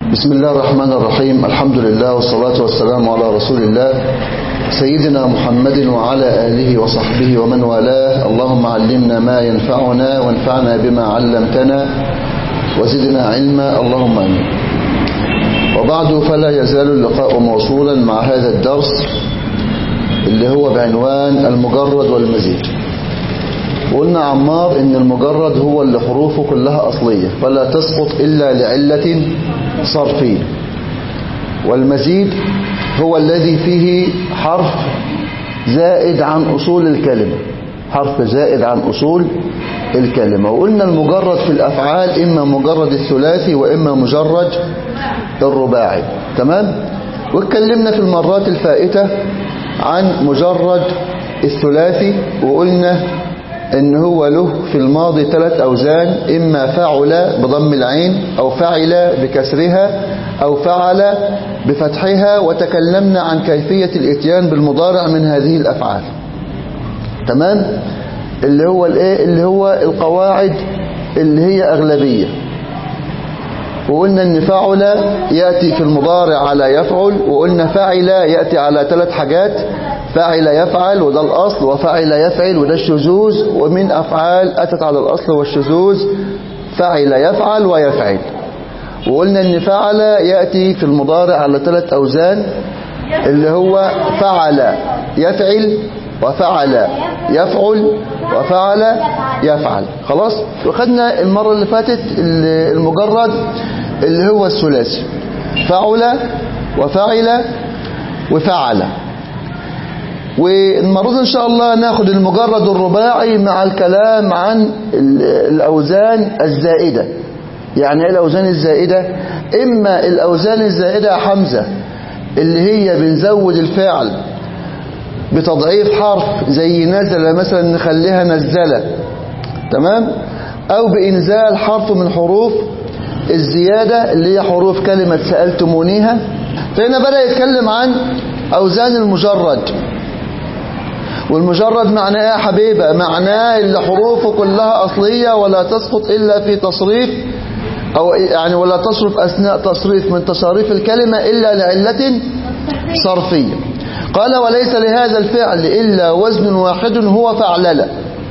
بسم الله الرحمن الرحيم الحمد لله والصلاة والسلام على رسول الله سيدنا محمد وعلى آله وصحبه ومن والاه اللهم علمنا ما ينفعنا وانفعنا بما علمتنا وزدنا علما اللهم امين وبعد فلا يزال اللقاء موصولا مع هذا الدرس اللي هو بعنوان المجرد والمزيد وقلنا عمار ان المجرد هو اللي حروفه كلها اصلية فلا تسقط الا لعلة صرفية والمزيد هو الذي فيه حرف زائد عن اصول الكلمة حرف زائد عن اصول الكلمة وقلنا المجرد في الافعال اما مجرد الثلاثي واما مجرد الرباعي تمام واتكلمنا في المرات الفائتة عن مجرد الثلاثي وقلنا ان هو له في الماضي ثلاث اوزان اما فعل بضم العين او فعل بكسرها او فعل بفتحها وتكلمنا عن كيفية الاتيان بالمضارع من هذه الافعال تمام اللي هو الايه اللي هو القواعد اللي هي اغلبية وقلنا ان فعل يأتي في المضارع على يفعل وقلنا فعل يأتي على ثلاث حاجات فعل يفعل وده الأصل وفعل يفعل وده الشذوذ ومن أفعال أتت على الأصل والشذوذ فعل يفعل ويفعل وقلنا ان فعل يأتي في المضارع على ثلاث أوزان اللي هو فعل يفعل وفعل يفعل وفعل يفعل خلاص وخدنا المرة اللي فاتت المجرد اللي هو الثلاثي فعل وفعل وفعل والمرة دي ان شاء الله ناخد المجرد الرباعي مع الكلام عن الاوزان الزائدة يعني ايه الاوزان الزائدة اما الاوزان الزائدة حمزة اللي هي بنزود الفعل بتضعيف حرف زي نزل مثلا نخليها نزلة تمام او بانزال حرف من حروف الزيادة اللي هي حروف كلمة سألتمونيها فهنا بدأ يتكلم عن اوزان المجرد والمجرد معناه ايه يا حبيبة معناه اللي حروفه كلها اصلية ولا تسقط الا في تصريف او يعني ولا تصرف اثناء تصريف من تصاريف الكلمة الا لعلة صرفية قال وليس لهذا الفعل إلا وزن واحد هو فعللة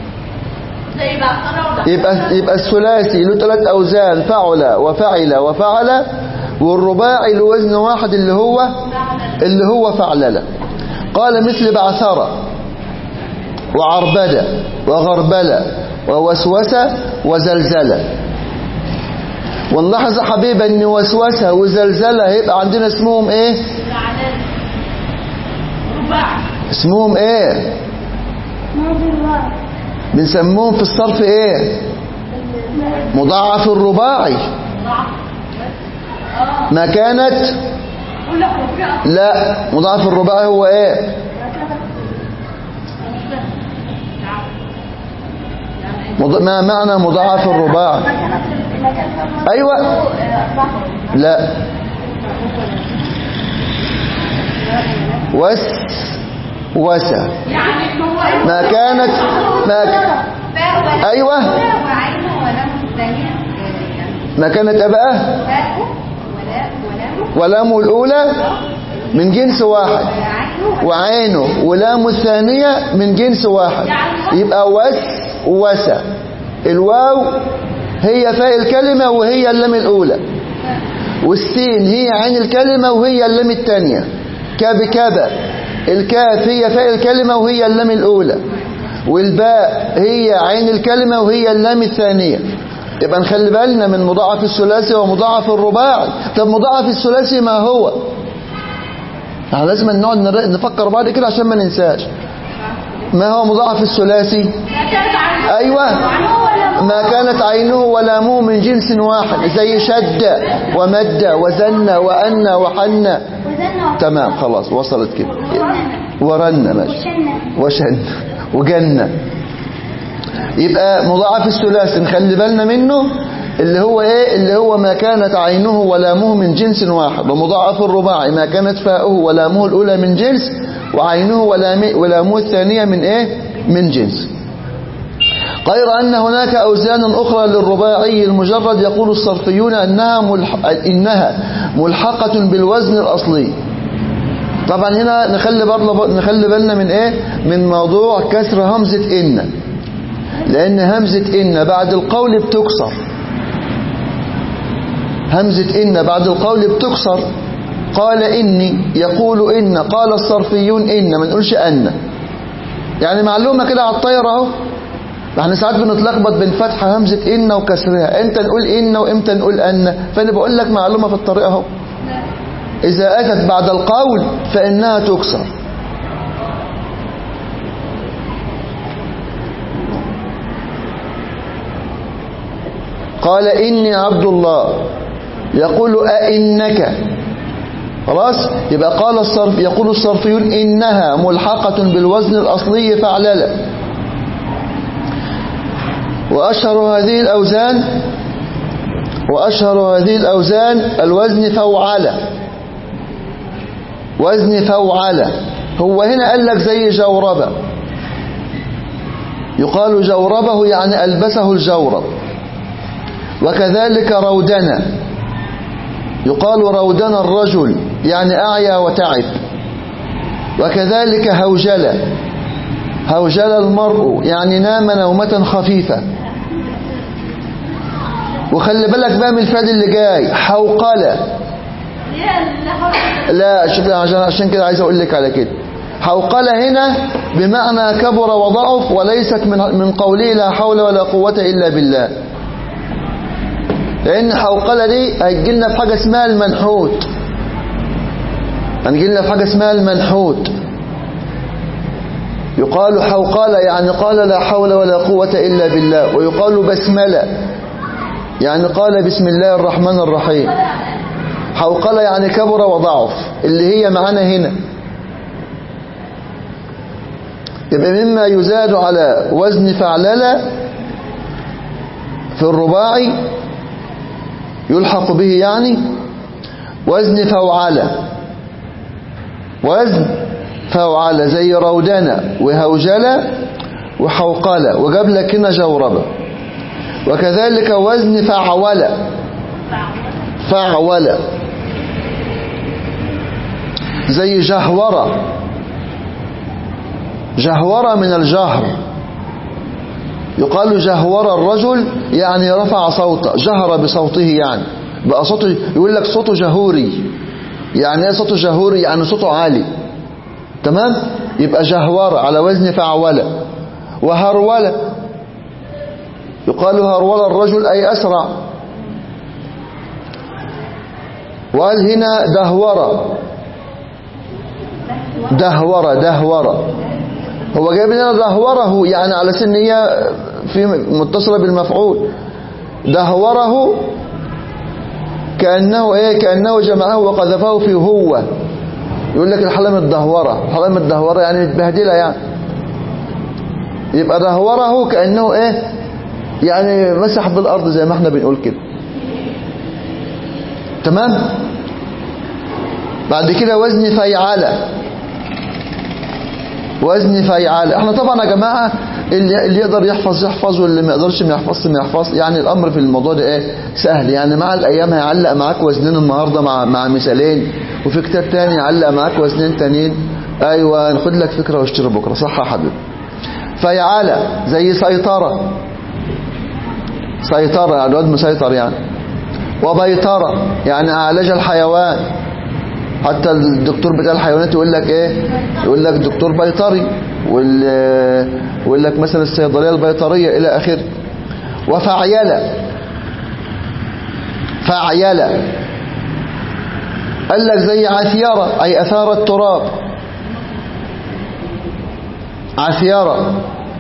يبقى, يبقى الثلاثي له ثلاث أوزان فعل وفعل وفعل والرباعي له وزن واحد اللي هو اللي هو فعللة قال مثل بعثرة وعربدة وغربلة ووسوسة وزلزلة ونلاحظ يا حبيبي ان وسوسة وزلزلة هيبقى عندنا اسمهم ايه اسمهم ايه بنسموهم في الصرف ايه مضاعف الرباعي ما كانت لا مضاعف الرباعي هو ايه ما معنى مضاعف الرباعي ايوه لا وس وسا ما كانت ما ك... ايوه ما كانت ابقى ولام الاولى من جنس واحد وعينه ولام الثانية من جنس واحد يبقى وس وسا الواو هي فاء الكلمة وهي اللام الأولى والسين هي عين الكلمة وهي اللام الثانية كاب كاب الكاف هي فاء الكلمة وهي اللام الأولى والباء هي عين الكلمة وهي اللام الثانية يبقى نخلي بالنا من مضاعف الثلاثي ومضاعف الرباعي طب مضاعف الثلاثي ما هو يعني لازم نقعد نفكر بعد كده عشان ما ننساش ما هو مضاعف الثلاثي ايوه ما كانت عينه ولامه من جنس واحد زي شد ومد وزن وأن وحن تمام خلاص وصلت كده ورن ماشي وشن وجنة يبقى مضاعف الثلاثي نخلي بالنا منه اللي هو ايه اللي هو ما كانت عينه ولامه من جنس واحد ومضاعف الرباعي ما كانت فاؤه ولامه الأولى من جنس وعينه ولامه الثانية من ايه من جنس غير أن هناك أوزان أخرى للرباعي المجرد يقول الصرفيون أنها, ملح... إنها ملحقة بالوزن الأصلي طبعا هنا نخلي, نخلي بالنا من إيه من موضوع كسر همزة إن لأن همزة إن بعد القول بتكسر همزة إن بعد القول بتكسر قال إني يقول إن قال الصرفيون إن ما نقولش أن يعني معلومة كده على الطايرة اهو احنا ساعات بنتلخبط بين فتح همزة إن وكسرها امتى نقول إن وامتى نقول أن فأنا بقول لك معلومة في الطريقة اهو إذا أتت بعد القول فإنها تكسر قال إني عبد الله يقول أئنك خلاص يبقى قال الصرف يقول الصرفيون إنها ملحقة بالوزن الأصلي فعللا وأشهر هذه الأوزان وأشهر هذه الأوزان الوزن فوعلة وزن فوعلة هو هنا قال لك زي جوربة يقال جوربه يعني ألبسه الجورب وكذلك رودنا يقال رودنا الرجل يعني أعيا وتعب وكذلك هوجل هوجل المرء يعني نام نومة خفيفة وخلي بالك بقى من الفعل اللي جاي حوقلة لا شوف عشان عشان كده عايز اقول لك على كده حوقلة هنا بمعنى كبر وضعف وليست من من قوله لا حول ولا قوة إلا بالله لأن حوقلة دي هيجي لنا في حاجة اسمها المنحوت هنجي لنا في حاجة اسمها المنحوت يقال حوقلة يعني قال لا حول ولا قوة إلا بالله ويقال بسملة يعني قال بسم الله الرحمن الرحيم حوقلة يعني كبر وضعف اللي هي معانا هنا يبقى مما يزاد على وزن فعللة في الرباعي يلحق به يعني وزن فوعلة وزن فوعلة زي رودنة وهوجلة وحوقلة وجاب لك هنا جوربة وكذلك وزن فعولة فعولة زي جهورة جهورة من الجهر يقال جهور الرجل يعني رفع صوته جهر بصوته يعني بقى صوته يقول لك صوته جهوري يعني ايه صوته جهوري يعني صوته عالي تمام يبقى جهور على وزن فعولة وهرولة يقال هرول الرجل أي أسرع وقال هنا دهورة دهورة دهورة هو جايب لنا دهوره يعني على سن هي في متصلة بالمفعول دهوره كأنه ايه كأنه جمعه وقذفه في هو يقول لك الحلم الدهورة الحلم الدهورة يعني متبهدلة يعني يبقى دهوره كأنه ايه يعني مسح بالأرض زي ما احنا بنقول كده تمام بعد كده وزن فيعلة وزن فيعلة احنا طبعا يا جماعة اللي, اللي يقدر يحفظ يحفظ واللي ما يقدرش ما يحفظش ما يحفظ يعني الامر في الموضوع ده ايه سهل يعني مع الايام هيعلق معاك وزنين النهارده مع مع مثالين وفي كتاب تاني يعلق معاك وزنين تانيين ايوه ناخد لك فكره واشتري بكره صح يا حبيبي فيعلى زي سيطره سيطره يعني الواد مسيطر يعني وبيطره يعني عالج الحيوان حتى الدكتور بتاع الحيوانات يقول لك ايه يقول لك دكتور بيطري ويقول لك مثلا الصيدليه البيطريه الى اخره وفعيله فعيله قال لك زي عثيره اي اثار التراب عثيره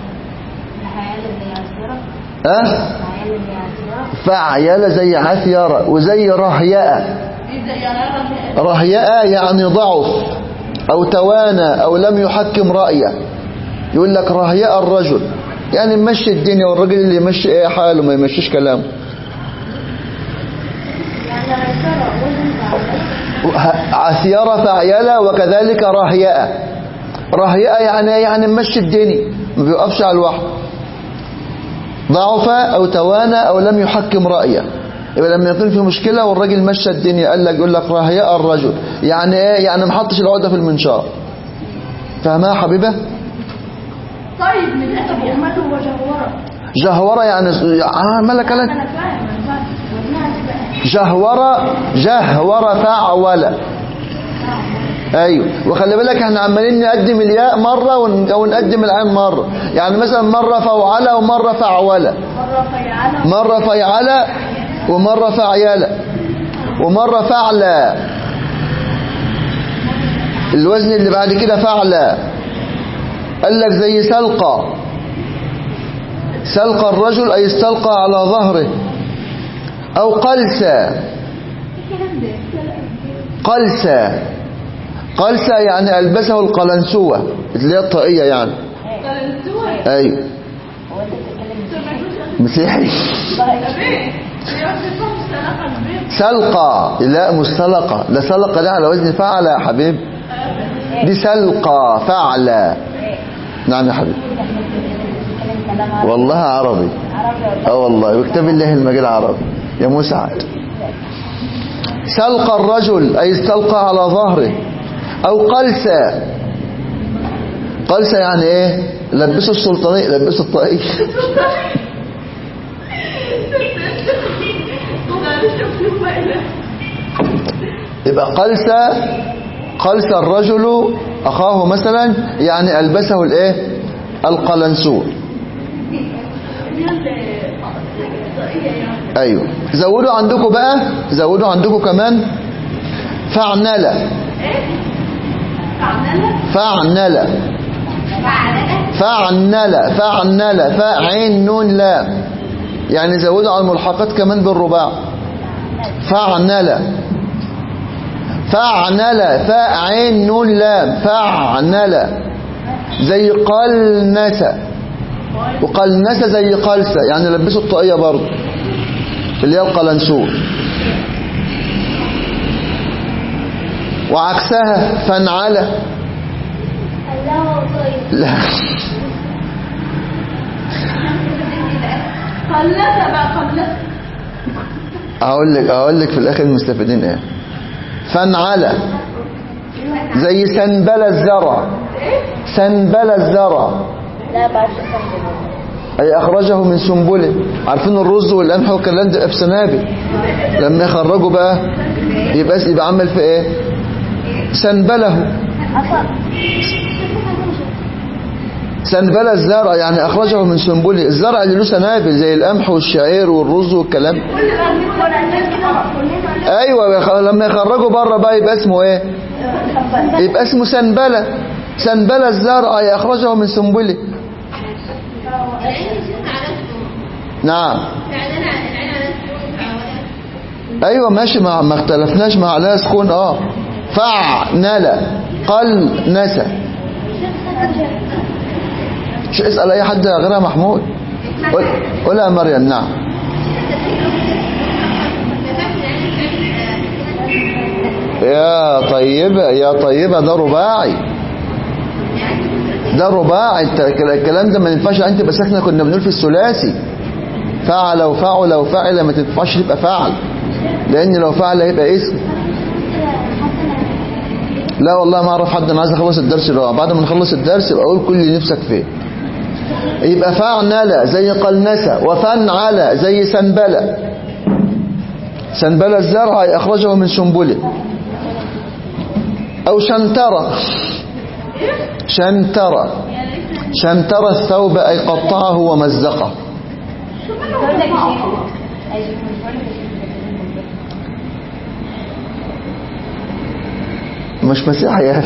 اه فعيله زي عثيره وزي رهيئه رهيئة يعني ضعف أو توانى أو لم يحكم رأيه يقول لك رهيئة الرجل يعني مشي الدنيا والرجل اللي يمشي ايه حاله ما يمشيش كلامه عثيرة فعيلة وكذلك رهيئة رهيئة يعني يعني مشي الدنيا ما بيوقفش على الواحد ضعف أو توانى أو لم يحكم رأيه يبقى لما يكون في مشكلة والراجل مشى الدنيا قال لك يقول لك رهياء الرجل يعني ايه يعني ما حطش العقدة في المنشار فاهمها يا حبيبة طيب من أسف أمته وجهورة جهورة يعني آه مالك أنا لك فاهم أنا فاهم وزنها تبقى جهورة جهورة فعول ايوه وخلي بالك احنا عمالين نقدم الياء مرة ون- ونقدم العين مرة يعني مثلا مرة فوعلة ومرة فعولة مرة فيعلم مرة فيعلة ومرة فعيلة ومرة فعلة الوزن اللي بعد كده فعلة قال لك زي سلقى سلقى الرجل أي استلقى على ظهره أو قلسة الكلام ده قلسة قلسة يعني ألبسه القلنسوة اللي هي الطاقية يعني قلنسوة أيوه مسيحي سلقى لا مستلقى لا سلقى ده على وزن فعل يا حبيب دي سلقى فعل نعم يا حبيب والله عربي اه والله وكتاب الله المجال عربي يا مسعد سلقى الرجل أي استلقى على ظهره أو قلسة قلسة يعني ايه لبسوا السلطانية لبسوا الطاقية يبقى قلسة قلسة الرجل أخاه مثلا يعني ألبسه الايه القلنسوه ايوه زودوا عندكم بقى زودوا عندكم كمان فعنلة فعنلة فعنلة فعنلة فعين نون لام يعني زودوا على الملحقات كمان بالرباع فعنلة فعنلة فعين نون لام فعنلة زي قلنسة وقلنسة زي قلسة يعني لبسوا الطاقية برضه اللي هي القلنسوه وعكسها فنعلة لا قلت بقى قلت اقول لك اقول لك في الاخر المستفيدين ايه فنعلة زي سنبل الزرع سنبل الزرع لا بعرف أي أخرجه من سنبله عارفين الرز والقمح والكلام ده في سنابل لما يخرجوا بقى يبقى يبقى عمل في إيه سنبله سنبل الزرع يعني أخرجه من سنبله الزرع اللي له سنابل زي القمح والشعير والرز والكلام أيوة يخ- لما يخرجوا بره بقى يبقى اسمه إيه يبقى اسمه سنبلة سنبلة الزرع أي أخرجه من سنبله نعم ايوه ماشي ما ما اختلفناش مع عليها سكون اه فعنل قل نسى شو اسال اي حد غيرها محمود قول قول يا مريم نعم يا طيبة يا طيبة ده رباعي ده رباعي انت الكلام ده ما ينفعش انت بس احنا كنا بنقول في الثلاثي فعل وفعل وفعل ما تنفعش تبقى فعل لان لو فعل هيبقى اسم لا والله ما اعرف حد انا عايز اخلص الدرس اللي هو بعد ما نخلص الدرس يبقى اقول كل اللي نفسك فيه يبقى فعنل زي قلنسة وفنعل زي سنبلة سنبلة الزرع اخرجه من سنبله او شنترة شنترة شنترة الثوب اي قطعه ومزقه مش مسيحي يعني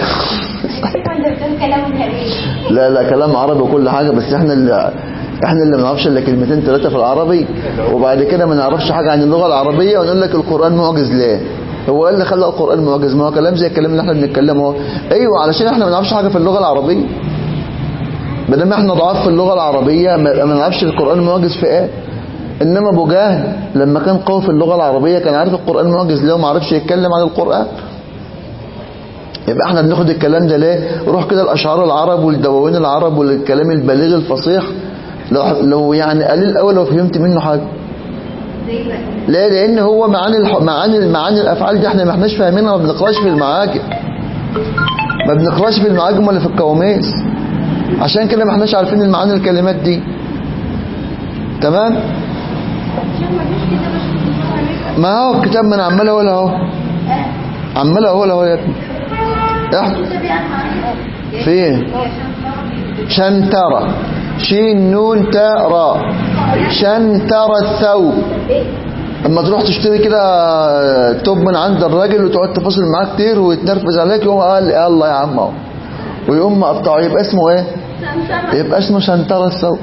لا لا كلام عربي وكل حاجة بس احنا اللي احنا اللي ما نعرفش الا كلمتين ثلاثة في العربي وبعد كده ما نعرفش حاجة عن اللغة العربية ونقول لك القرآن معجز ليه هو قال اللي خلى القرآن معجز ما هو كلام زي الكلام اللي احنا بنتكلمه ايوه علشان احنا ما نعرفش حاجة في اللغة العربية بدل احنا ضعاف في اللغة العربية ما ما نعرفش القرآن معجز في ايه انما ابو جهل لما كان قوي في اللغة العربية كان عارف القرآن معجز ليه وما عرفش يتكلم عن القرآن يبقى احنا بناخد الكلام ده ليه روح كده الاشعار العرب والدواوين العرب والكلام البليغ الفصيح لو لو يعني قليل قوي لو فهمت منه حاجه زي بقى لا لان هو معاني الح... معاني معاني الافعال دي احنا ما احناش فاهمينها ما بنقراش في المعاجم ما بنقراش في المعاجم ولا في القواميس عشان كده ما احناش عارفين المعاني الكلمات دي تمام عشان ما فيش كده مش ما هو الكتاب ما انا عمال اقول اهو عمال اقول اهو يا ابني احنا فين شنترة شين نون تاء راء شنترة الثوب اما تروح تشتري كده توب من عند الراجل وتقعد تفاصل معاه كتير ويتنرفز عليك يقوم قال يلا يا عم اهو ويقوم مقطعه يبقى اسمه ايه سمسمة يبقى اسمه شنترة الثوب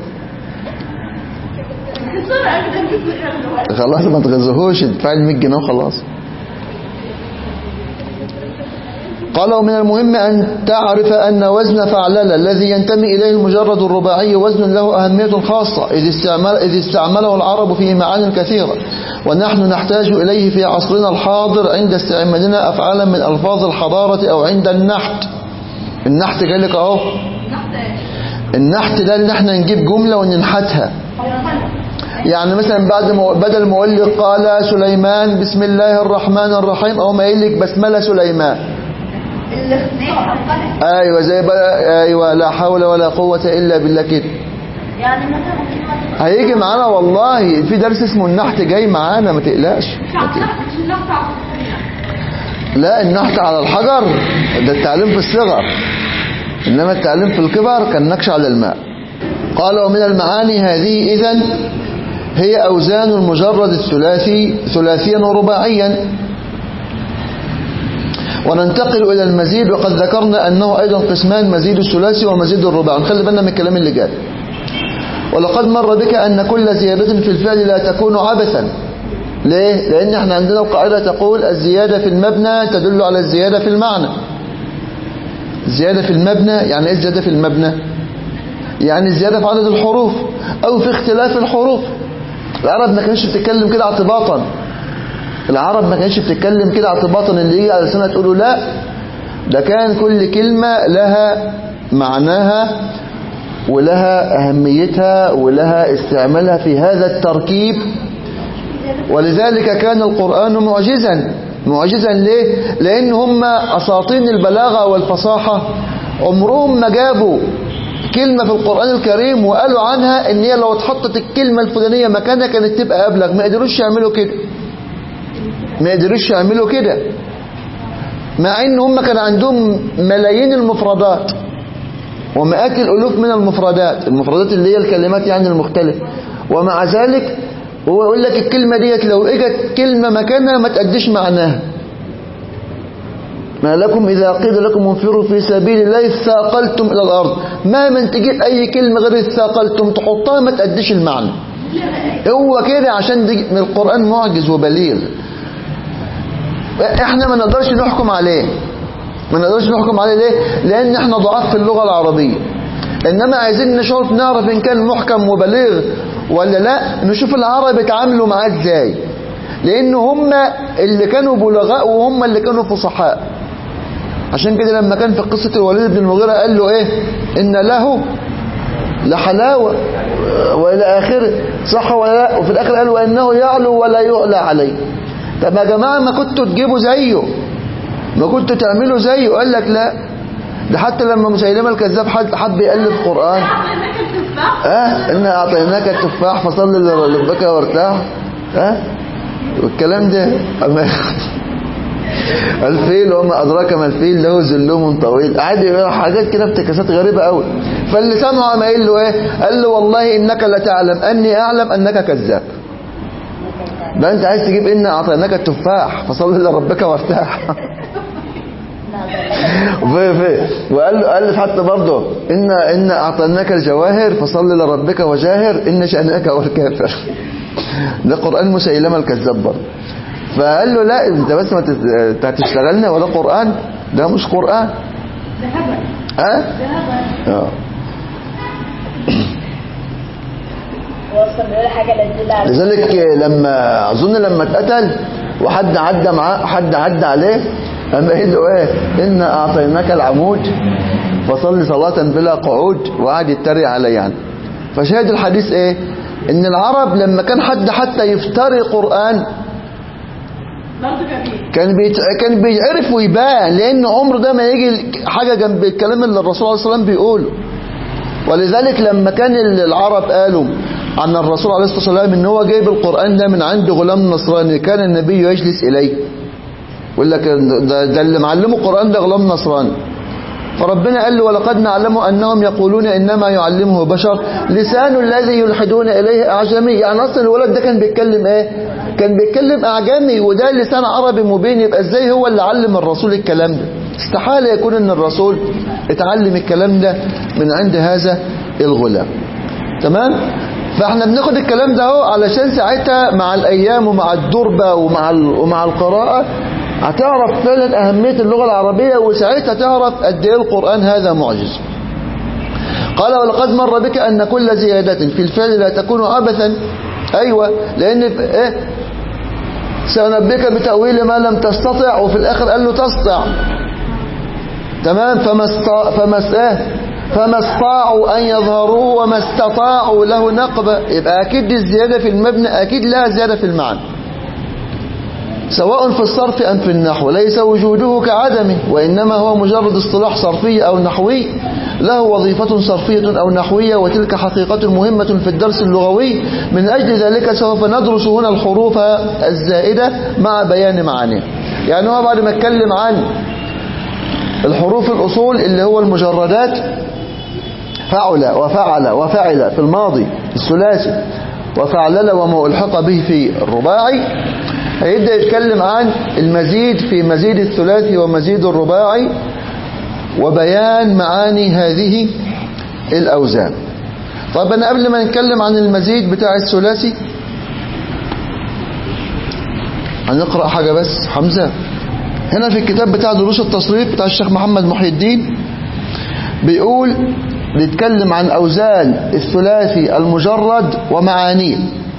بسرعة كده نجيب الرغبة خلاص ما تغزهوش ادفع ال 100 جنيه وخلاص قال ومن المهم أن تعرف أن وزن فعلل الذي ينتمي إليه المجرد الرباعي وزن له أهمية خاصة إذ, استعمل إذ استعمله العرب في معان كثيرة ونحن نحتاج إليه في عصرنا الحاضر عند استعمالنا أفعالا من ألفاظ الحضارة أو عند النحت النحت قال لك أهو النحت ده اللي احنا نجيب جملة وننحتها يعني مثلا بعد ما بدل ما اقول لك قال سليمان بسم الله الرحمن الرحيم او ما يقول لك بسمله سليمان ايوه زي بقى ايوه لا حول ولا قوه الا بالله كده يعني مثلا هيجي معانا والله في درس اسمه النحت جاي معانا ما تقلقش مش عارفة مش نقطع لا النحت على الحجر ده التعليم في الصغر إنما التعليم في الكبر كالنقش على الماء قال ومن المعاني هذه إذن هي أوزان المجرد الثلاثي ثلاثيا ورباعيا وننتقل إلى المزيد وقد ذكرنا أنه أيضا قسمان مزيد الثلاثي ومزيد الرباعي نخلي بالنا من الكلام اللي جاي ولقد مر بك أن كل زيادة في الفعل لا تكون عبثا ليه؟ لأن احنا عندنا القاعدة تقول الزيادة في المبنى تدل على الزيادة في المعنى زيادة في المبنى يعني ايه الزيادة في المبنى يعني زيادة في عدد الحروف أو في اختلاف الحروف العرب ما كانتش بتتكلم كده اعتباطا العرب ما كانتش بتتكلم كده اعتباطا اللي يجي على سنة تقولوا لا ده كان كل كلمة لها معناها ولها أهميتها ولها استعمالها في هذا التركيب ولذلك كان القرآن معجزا معجزا ليه لأن هم أساطين البلاغة والفصاحة عمرهم ما جابوا كلمة في القرآن الكريم وقالوا عنها ان هي لو اتحطت الكلمة الفلانية مكانها كانت تبقى أبلغ ما قدروش يعملوا كده ما قدروش يعملوا كده مع ان هم كان عندهم ملايين المفردات ومئات الألوف من المفردات المفردات اللي هي الكلمات يعني المختلفة ومع ذلك هو يقول لك الكلمة ديت لو اجت كلمة مكانها ما تأديش معناها ما لكم إذا قيل لكم انفروا في سبيل الله اثاقلتم إلى الأرض ما من تجيب أي كلمة غير اثاقلتم تحطها ما تأديش المعنى هو كده عشان دي من القرآن معجز وبليغ احنا ما نقدرش نحكم عليه ما نقدرش نحكم عليه ليه لأن احنا ضعاف في اللغة العربية إنما عايزين نشوف نعرف إن كان محكم وبليغ ولا لا نشوف العرب اتعاملوا معاه ازاي لان هم اللي كانوا بلغاء وهم اللي كانوا فصحاء عشان كده لما كان في قصة الوليد بن المغيرة قال له ايه ان له لحلاوة والى اخره صح ولا لا وفي الاخر قال وانه يعلو ولا يعلى عليه طب يا جماعة ما كنتوا تجيبوا زيه ما كنتوا تعملوا زيه قال لك لا ده حتى لما مسيلمة الكذاب حد حب يألف قرآن اه إن أعطيناك التفاح فصل لربك وارتاح اه والكلام ده أما الفيل وما أدراك ما الفيل له زلوم طويل عادي يقول حاجات كده افتكاسات غريبة قوي فاللي سمعه ما قال له ايه قال له والله إنك لتعلم أني أعلم أنك كذاب ده أنت عايز تجيب إن أعطيناك التفاح فصل لربك وارتاح في في وقال له قال حتى برضه ان ان اعطيناك الجواهر فصل لربك وجاهر ان شانك هو الكافر ده قران مسيلمه الكذاب برضه فقال له لا انت بس ما تت- انت هتشتغلنا ولا قران ده مش قران ده هبل ها ده هبل اه هو اصلا بيقول حاجه لا تدل على لذلك لما اظن لما اتقتل وحد عدى معاه حد عدى عليه قام قايل له ايه ان اعطيناك العمود فصلي صلاه بلا قعود وقعد يتريق عليه يعني فشاهد الحديث ايه ان العرب لما كان حد حتى يفتري قرآن برضه كبير كان بيت... كان بيعرف ويبان لان عمره ده ما يجي حاجه جنب الكلام اللي الرسول عليه الصلاه والسلام بيقوله ولذلك لما كان العرب قالوا عن الرسول عليه الصلاه والسلام ان هو جايب القران ده من عند غلام نصراني كان النبي يجلس اليه يقول لك ده, ده اللي معلمه القران ده غلام نصراني فربنا قال له ولقد نعلم انهم يقولون انما يعلمه بشر لسان الذي يلحدون اليه اعجمي يعني اصلا الولد ده كان بيتكلم ايه كان بيتكلم اعجمي وده لسان عربي مبين يبقى ازاي هو اللي علم الرسول الكلام ده استحاله يكون ان الرسول اتعلم الكلام ده من عند هذا الغلام تمام فاحنا بناخد الكلام ده اهو علشان ساعتها مع الايام ومع الدربه ومع ال- ومع القراءه هتعرف فعلا اهميه اللغه العربيه وساعتها تعرف قد ايه القران هذا معجز قال ولقد مر بك أن كل زيادة في الفعل لا تكون عبثا أيوة لأن في إيه سأنبئك بتأويل ما لم تستطع وفي الآخر قال له تستطع تمام فما استا... فما اس- إيه فما استطاعوا أن يظهروه وما استطاعوا له نقبة يبقى أكيد دي الزيادة في المبنى أكيد لها زيادة في المعنى سواء في الصرف أم في النحو ليس وجوده كعدمه وإنما هو مجرد اصطلاح صرفي أو نحوي له وظيفة صرفية أو نحوية وتلك حقيقة مهمة في الدرس اللغوي من أجل ذلك سوف ندرس هنا الحروف الزائدة مع بيان معانيها يعني هو بعد ما اتكلم عن الحروف الأصول اللي هو المجردات فعل وفعل وفعل في الماضي الثلاثي وفعلل وما ألحق به في الرباعي هيبدأ يتكلم عن المزيد في مزيد الثلاثي ومزيد الرباعي وبيان معاني هذه الأوزان طب أنا قبل ما نتكلم عن المزيد بتاع الثلاثي هنقرأ حاجة بس حمزة هنا في الكتاب بتاع دروس التصريف بتاع الشيخ محمد محي الدين بيقول بيتكلم عن أوزان الثلاثي المجرد ومعانيه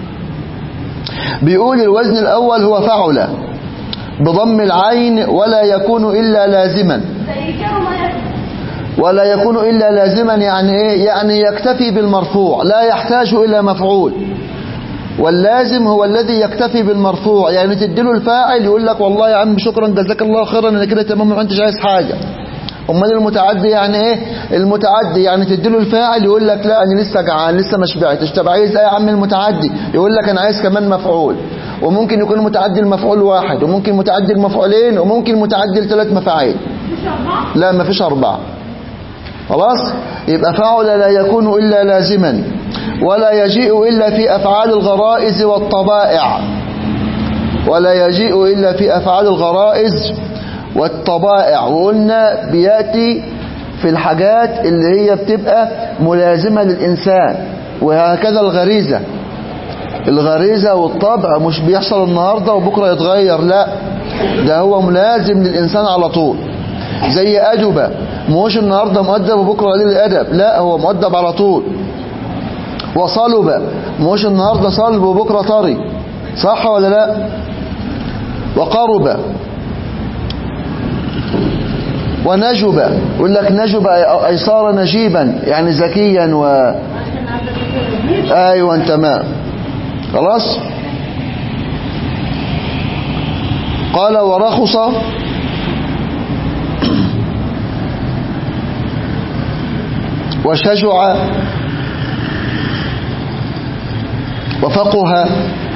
بيقول الوزن الأول هو فعل بضم العين ولا يكون إلا لازما زي كده ما يكفي. ولا يكون إلا لازما يعني إيه يعني يكتفي بالمرفوع لا يحتاج إلى مفعول واللازم هو الذي يكتفي بالمرفوع يعني تديله الفاعل يقول لك والله يا عم شكرا جزاك الله خيرا انا كده تمام ما انتش عايز حاجه امال المتعدي يعني ايه المتعدي يعني تديله الفاعل يقول لك لا انا لسه جعان لسه ما شبعتش طب عايز ايه يا عم المتعدي يقول لك انا عايز كمان مفعول وممكن يكون متعدي المفعول واحد وممكن متعدي المفعولين وممكن متعدي لثلاث مفاعيل مش أربعة لا ما فيش أربعة خلاص يبقى فعل لا يكون إلا لازما ولا يجيء إلا في أفعال الغرائز والطبائع ولا يجيء إلا في أفعال الغرائز والطبائع وقلنا بيأتي في الحاجات اللي هي بتبقى ملازمة للإنسان وهكذا الغريزة الغريزة والطبع مش بيحصل النهاردة وبكرة يتغير لا ده هو ملازم للإنسان على طول زي أدبة مش النهاردة مؤدب وبكرة قليل الأدب لا هو مؤدب على طول وصلب مش النهاردة صلب وبكرة طري صح ولا لا وقرب ونجب يقول لك نجب أي صار نجيبا يعني ذكيا و ايوه تمام خلاص قال ورخص وشجع وفقه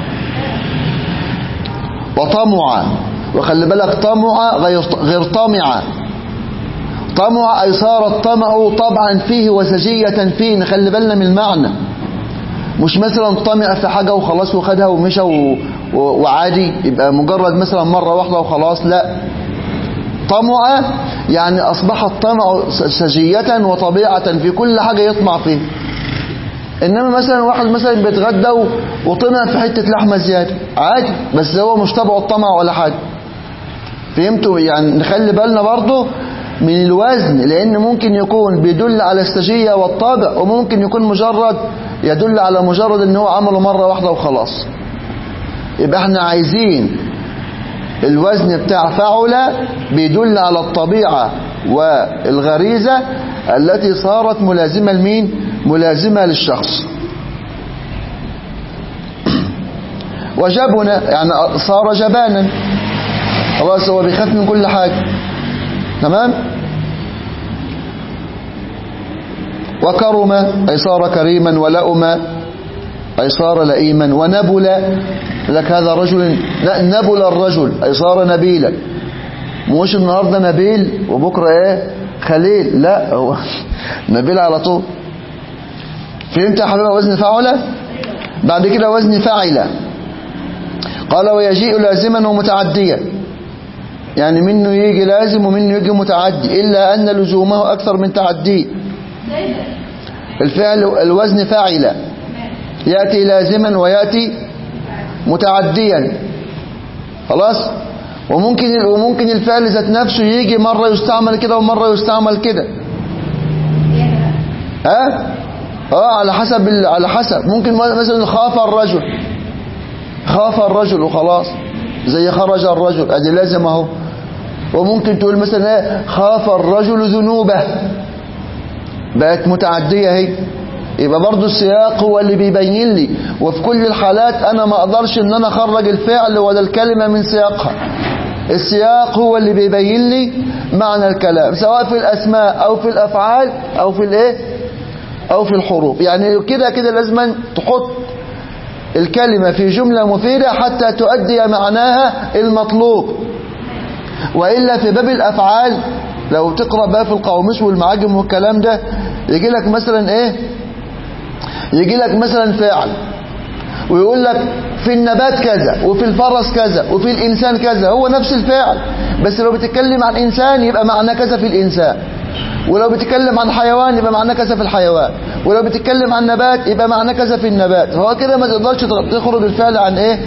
وطمع وخلي بالك طمع غير غير طمع طمع أي صار الطمع طبعا فيه وسجية فيه نخلي بالنا من المعنى مش مثلا طمع في حاجة وخلاص وخدها ومشى و... و... وعادي يبقى مجرد مثلا مرة واحدة وخلاص لا طمع يعني أصبح الطمع سجية وطبيعة في كل حاجة يطمع فيه إنما مثلا واحد مثلا بيتغدى و- وطمع في حتة لحمة زيادة عادي بس هو مش تبعه الطمع ولا حاجة فهمتوا يعني نخلي بالنا برضه من الوزن لأن ممكن يكون بيدل على السجية والطابع وممكن يكون مجرد يدل على مجرد ان هو عمله مرة واحدة وخلاص يبقى احنا عايزين الوزن بتاع فعل بيدل على الطبيعة والغريزة التي صارت ملازمة لمين ملازمة للشخص وجبن يعني صار جبانا خلاص هو بيخاف من كل حاجة تمام وكرم أي صار كريما ولأم أي صار لئيما ونبل لك هذا رجل لا نبل الرجل أي صار نبيلا مش النهاردة نبيل وبكرة ايه خليل لا هو نبيل على طول فهمت يا حبيبي وزن فعلة بعد كده وزن فاعلة قال ويجيء لازما ومتعديا يعني منه يجي لازم ومنه يجي متعدي إلا أن لزومه أكثر من تعديه الفعل الوزن فاعلة يأتي لازما ويأتي متعديا خلاص وممكن وممكن الفعل ذات نفسه يجي مرة يستعمل كده ومرة يستعمل كده ها اه على حسب ال- على حسب ممكن مثلا خاف الرجل خاف الرجل وخلاص زي خرج الرجل ادي لازم اهو وممكن تقول مثلا ايه خاف الرجل ذنوبه بقت متعدية اهي يبقى برضو السياق هو اللي بيبين لي وفي كل الحالات انا ما اقدرش ان انا اخرج الفعل ولا الكلمة من سياقها السياق هو اللي بيبين لي معنى الكلام سواء في الاسماء او في الافعال او في الايه او في الحروف يعني كده كده لازم تحط الكلمة في جملة مفيدة حتى تؤدي معناها المطلوب وإلا في باب الأفعال لو تقرأ بقى في القواميس والمعاجم والكلام ده يجي لك مثلا ايه يجي لك مثلا فاعل ويقول لك في النبات كذا وفي الفرس كذا وفي الإنسان كذا هو نفس الفعل بس لو بتتكلم عن إنسان يبقى معنى كذا في الإنسان ولو بتتكلم عن حيوان يبقى معنى كذا في الحيوان ولو بتتكلم عن نبات يبقى معنى كذا في النبات فهو كده ما تقدرش تخرج الفعل عن ايه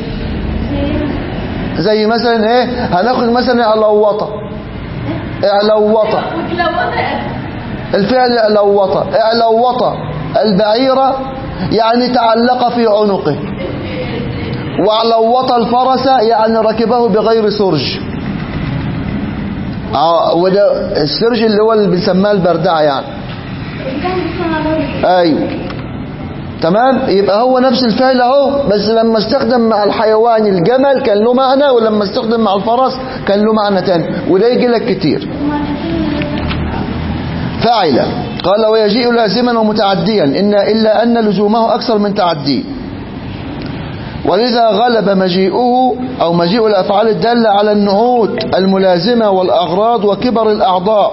زي مثلا ايه هناخد مثلا علوطه اعلوطه الفعل اعلوطه اعلوطه البعيرة يعني تعلق في عنقه وعلوط الفرس يعني ركبه بغير سرج اه وده السرج اللي هو اللي بنسماه البردعه يعني ايوه تمام يبقى هو نفس الفعل اهو بس لما استخدم مع الحيوان الجمل كان له معنى ولما استخدم مع الفرس كان له معنى تاني وده يجي لك كتير فاعلة قال ويجيء لازما ومتعديا إن إلا أن لزومه أكثر من تعديه ولذا غلب مجيئه أو مجيء الأفعال الدالة على النعوت الملازمة والأغراض وكبر الأعضاء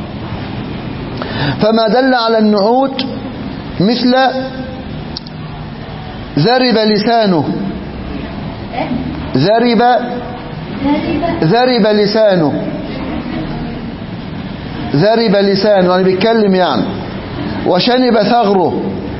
فما دل على النعوت مثل ذرب لسانه ذرب ذرب لسانه ذرب لسانه يعني بيتكلم يعني وشنب ثغره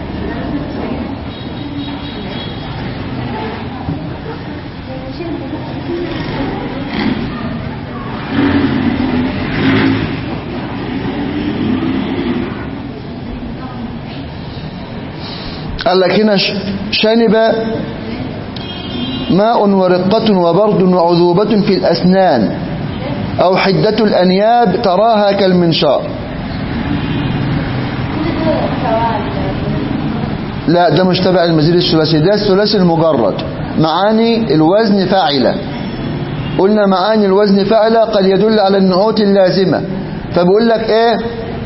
قال لك هنا شنب ماء ورقة وبرد وعذوبة في الأسنان أو حدة الأنياب تراها كالمنشار لا ده مش تبع المزيد الثلاثي ده الثلاثي المجرد معاني الوزن فاعلة قلنا معاني الوزن فاعلة قد يدل على النعوت اللازمة فبقول لك ايه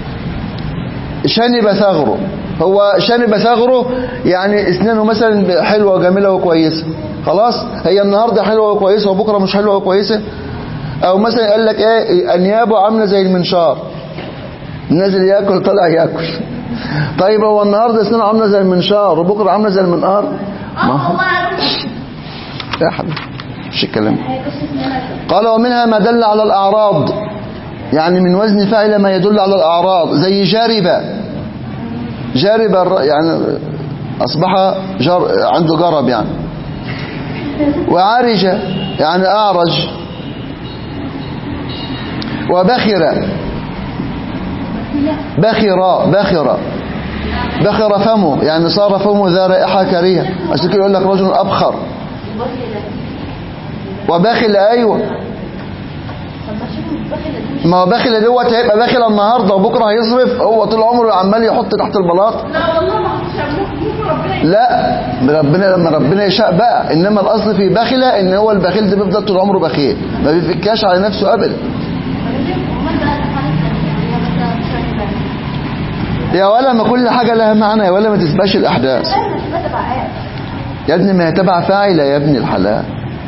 شنب ثغره هو شنب ثغره يعني اسنانه مثلا حلوة وجميلة وكويسة خلاص هي النهاردة حلوة وكويسة وبكرة مش حلوة وكويسة او مثلا قال لك ايه انيابه عامله زي المنشار نازل ياكل طلع ياكل طيب هو النهارده اسنانه عامله زي المنشار وبكره عامله زي المنقار ما هو يا حبيبي مش الكلام قال ومنها ما دل على الاعراض يعني من وزن فاعل ما يدل على الاعراض زي جاربه جارب يعني اصبح جر عنده جرب يعني وعارجه يعني اعرج وبخر بخر بخر بخر فمه يعني صار فمه ذا رائحة كريهة عشان كده يقول لك رجل أبخر وبخل أيوة ما اشوفه بخل الدنيا ما هو باخل دوت هيبقى باخل النهارده وبكره هيصرف هو طول عمره عمال يحط تحت البلاط لا والله ما كنتش ممكن ربنا لا ربنا لما ربنا يشاء بقى انما الاصل في بخله ان هو البخيل ده بيفضل طول عمره بخيل ما بيفكاش على نفسه ابدا يا ولا ما كل حاجه لها معنى يا ولا ما تسبقش الاحداث يا ابني ما هي تبع فاعله يا ابن الحلال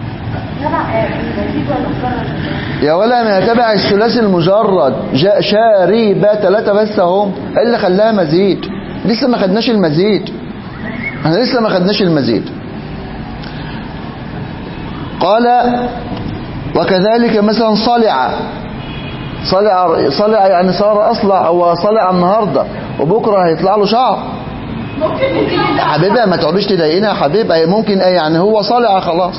يا ولا ما هي تبع الثلاثي المجرد جاء شاربة ثلاثة بس اهم ايه اللي خلاها مزيد لسه ما خدناش المزيد احنا لسه ما خدناش المزيد قال وكذلك مثلا صلع صلع صلع يعني صار اصلع هو صلع النهارده وبكره هيطلع له شعر يا حبيبي ما تقعدوش تضايقينا يا حبيبي ممكن ايه يعني هو صلع خلاص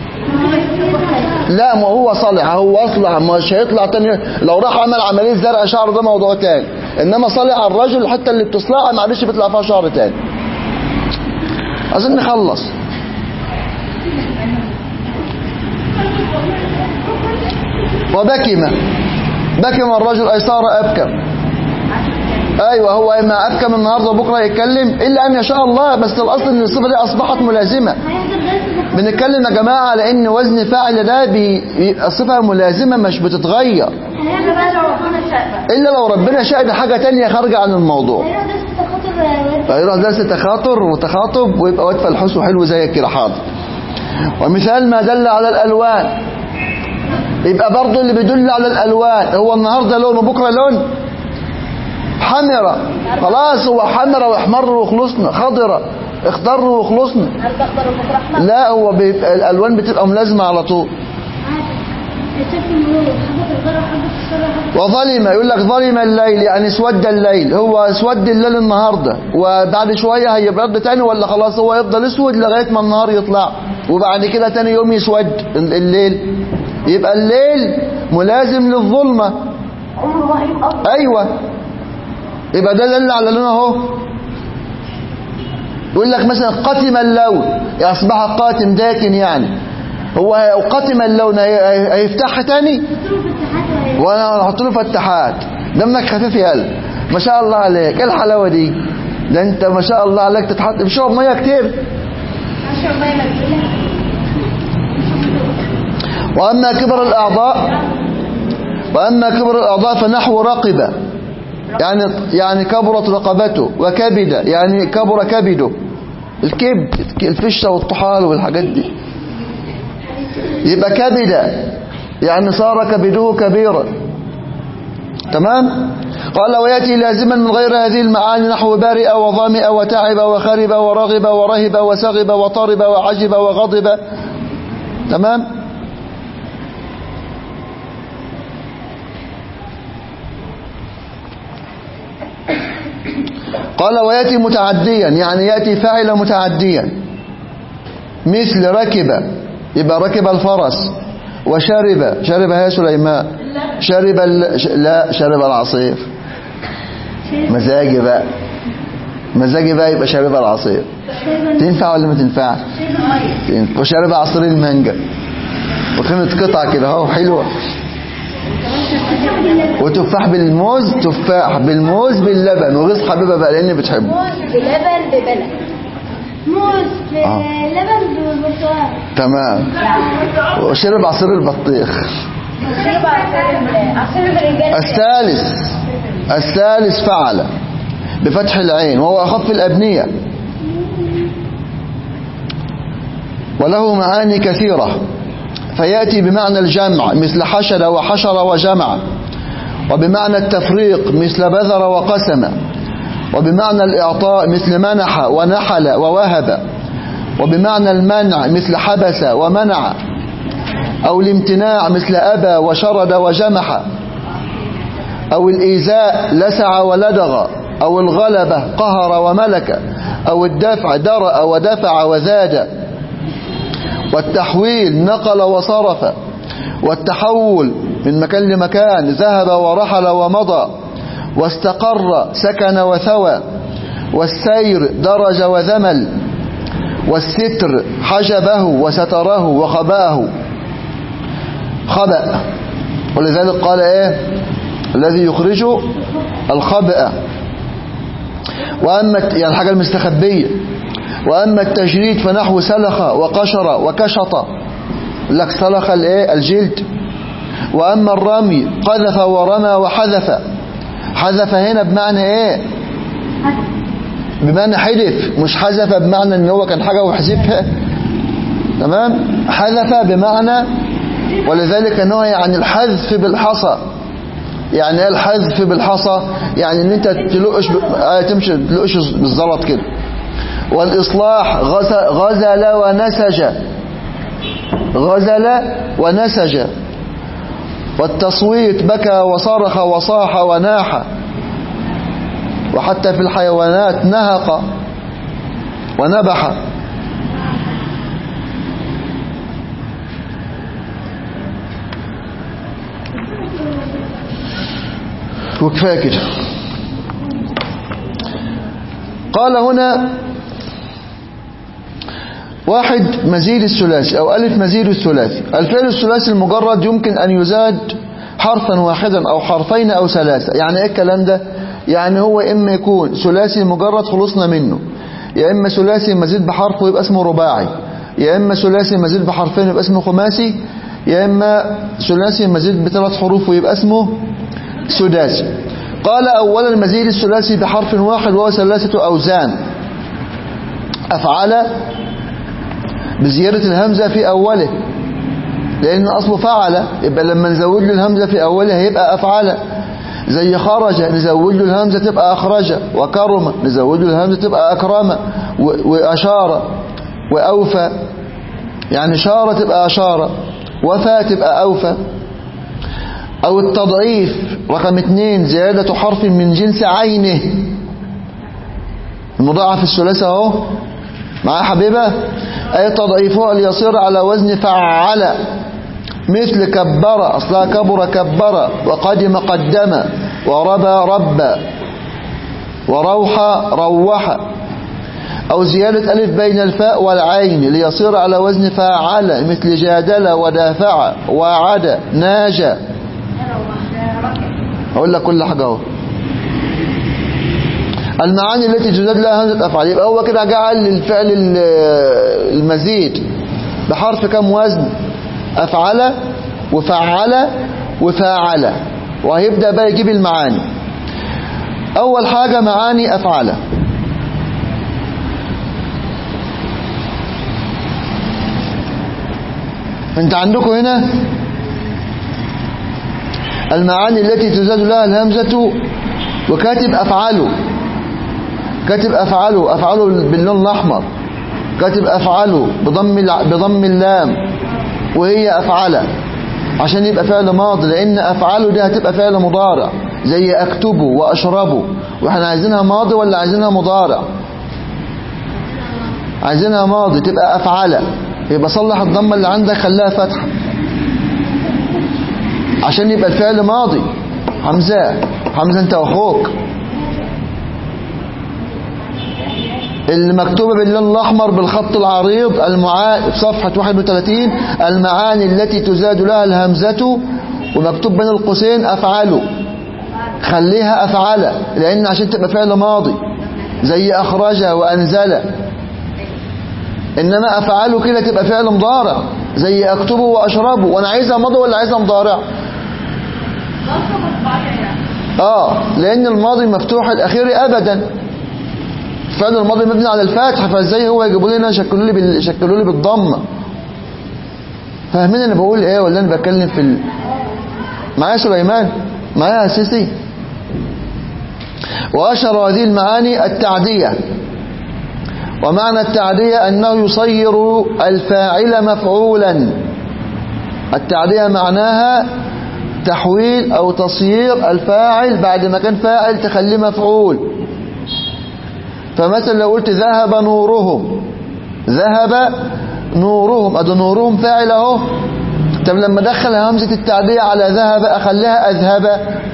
لا ما هو صلع هو اصلع مش هيطلع تاني لو راح عمل عمليه زرع شعر ده موضوع تاني انما صلع الرجل حتى اللي بتصلعها معلش بيطلع فيها شعر تاني عايزين نخلص وبكم بكم الرجل اي صار ابكم ايوه هو ما ابكم النهارده وبكره يتكلم الا ان يشاء الله بس الاصل ان الصفه دي اصبحت ملازمه بنتكلم يا جماعه على ان وزن فاعل ده بي- صفه ملازمه مش بتتغير هيعمل بقى لو ربنا شاء بقى الا لو ربنا شاء ده حاجه تانية خارجه عن الموضوع هيروح درس تخاطر فيروح درس تخاطر وتخاطب ويبقى واد فلحوس وحلو زيك كده حاضر ومثال ما دل على الالوان يبقى برضه اللي بيدل على الالوان هو النهارده لون وبكره لون حمرة خلاص هو حمرة واحمر وخلصنا خضرة اخضر وخلصنا النهارده اخضر وبكره احمر لا هو بيبقى الالوان بتبقى ملازمه على طول شايف المرور حبة الغرة حبة الشر حبة وظلم يقول لك ظلم الليل يعني اسود الليل هو اسود الليل النهارده وبعد شويه هيبرد تاني ولا خلاص هو يفضل اسود لغايه ما النهار يطلع وبعد كده تاني يوم يسود الليل يبقى الليل ملازم للظلمه عمره ما هيبقى ايوه يبقى ده دل على لونه اهو يقول لك مثلا قتم اللون اصبح قاتم داكن يعني هو قتم اللون هي- هي- هيفتحها تاني دكتور في الاتحاد وهي- وانا هحط له فتحات دمك خفيف يا قلب ما شاء الله عليك ايه الحلاوه دي ده انت ما شاء الله عليك تتحط بشرب ميه كتير عشر مية مبلولة واما كبر الاعضاء واما كبر الاعضاء فنحو رقبه يعني يعني كبرت رقبته وكبد يعني كبر كبده الكبد الفشه والطحال والحاجات دي يبقى كبد يعني صار كبده كبيرا تمام قال وياتي لازما من غير هذه المعاني نحو بارئ وظامئ وتعب وخرب ورغب ورهب وسغب وطرب وعجب وغضب تمام قال وياتي متعديا يعني ياتي فاعل متعديا مثل ركب يبقى ركب الفرس وشرب شرب يا سليمان شرب ال... ش- لا شرب العصير مزاجي بقى مزاجي بقى يبقى شرب العصير تنفع ولا ما تنفعش تنفع. وشرب عصير المانجا وكانت قطعة كده اهو حلوة وتفاح بالموز تفاح بالموز باللبن وغيظ حبيبة بقى لاني بتحبه موز بلبن ببلد موز في آه. لبن بالبرتقال تمام وشرب عصير البطيخ شرب عصير عصير البرنجان الثالث الثالث فعل بفتح العين وهو أخف الأبنية وله معاني كثيرة فيأتي بمعنى الجمع مثل حشد وحشر وجمع وبمعنى التفريق مثل بذر وقسم وبمعنى الإعطاء مثل منح ونحل ووهب وبمعنى المنع مثل حبس ومنع أو الامتناع مثل أبى وشرد وجمح أو الإيذاء لسع ولدغ أو الغلبة قهر وملك أو الدفع درأ ودفع وزاد والتحويل نقل وصرف والتحول من مكان لمكان ذهب ورحل ومضى واستقر سكن وثوى والسير درج وذمل والستر حجبه وستره وخباه خبأ ولذلك قال ايه الذي يخرج الخبأ وأما الت- يعني الحاجة المستخبية وأما التجريد فنحو سلخ وقشر وكشط لك سلخ الايه الجلد وأما الرمي قذف ورمى وحذف حذف هنا بمعنى ايه بمعنى حذف مش حذف بمعنى ان هو كان حاجة وحذفها تمام حذف بمعنى ولذلك نهي عن الحذف بالحصى يعني ايه الحذف بالحصى يعني ان انت تلقش ب... آه تمشي تلقش بالزلط كده والاصلاح غز- غزل ونسج غزل ونسج والتصويت بكى وصرخ وصاح وناح وحتى في الحيوانات نهق ونبح وكفايه كده قال هنا واحد مزيد الثلاثي أو ألف مزيد الثلاثي الفعل الثلاثي المجرد يمكن أن يزاد حرفا واحدا أو حرفين أو ثلاثة يعني إيه الكلام ده يعني هو إما يكون ثلاثي مجرد خلصنا منه يا إما ثلاثي مزيد بحرف ويبقى اسمه رباعي يا إما ثلاثي مزيد بحرفين ويبقى اسمه خماسي يا إما ثلاثي مزيد بثلاث حروف ويبقى اسمه سداسي قال أولا مزيد الثلاثي بحرف واحد وهو ثلاثة أوزان أفعل بزيادة الهمزة في أوله لأن أصله فعل يبقى لما نزود له الهمزة في أوله هيبقى أفعل زي خرج نزود له الهمزة تبقى أخرج وكرم نزود له الهمزة تبقى أكرم و- وأشار وأوفى يعني شار تبقى أشار وفى تبقى أوفى أو التضعيف رقم اثنين زيادة حرف من جنس عينه المضاعف الثلاثة اهو معايا حبيبة أي تضعيفها ليصير على وزن فعل مثل كبر أصلها كبر كبر وقدم قدم وربى رب وروح روح أو زيادة ألف بين الفاء والعين ليصير على وزن فاعل مثل جادل ودافع وعد ناجى أقول لك كل حاجة اهو المعاني التي تزاد لها همزة أفعال يبقى هو كده جعل الفعل ال- المزيد بحرف كم وزن أفعل وفعل وفاعل وهيبدأ بقى يجيب المعاني أول حاجة معاني أفعل انت عندكم هنا المعاني التي تزاد لها الهمزة وكاتب أفعله كاتب أفعله أفعله باللون الأحمر كاتب أفعله بضم الع- بضم اللام وهي أفعله عشان يبقى فعل ماضي لأن أفعله دي هتبقى فعل مضارع زي أكتبه وأشربه وإحنا عايزينها ماضي ولا عايزينها مضارع عايزينها ماضي تبقى أفعله يبقى صلح الضمة اللي عندك خليها فتحة عشان يبقى الفعل ماضي حمزة حمزة انت واخوك المكتوبة باللون الأحمر بالخط العريض المعا... في صفحة 31 المعاني التي تزاد لها الهمزة ومكتوب بين القوسين أفعله خليها أفعل لأن عشان تبقى فعل ماضي زي أخرج وأنزل إنما أفعله كده تبقى فعل مضارع زي أكتبه وأشربه وأنا عايزها ماضي ولا عايزها مضارع آه لأن الماضي مفتوح الأخير أبدا فعل الماضي مبني على الفتح فازاي هو يجيبوا لي هنا شكلوا لي بال... شكلوا لي بالضمه فاهمين انا بقول ايه ولا انا بتكلم في ال... معايا سليمان معايا اساسي واشهر هذه المعاني التعديه ومعنى التعديه انه يصير الفاعل مفعولا التعديه معناها تحويل او تصيير الفاعل بعد ما كان فاعل تخليه مفعول فمثلا لو قلت ذهب نورهم ذهب نورهم ادي نورهم فاعل اهو طب لما ادخل همزه التعديه على ذهب اخليها اذهب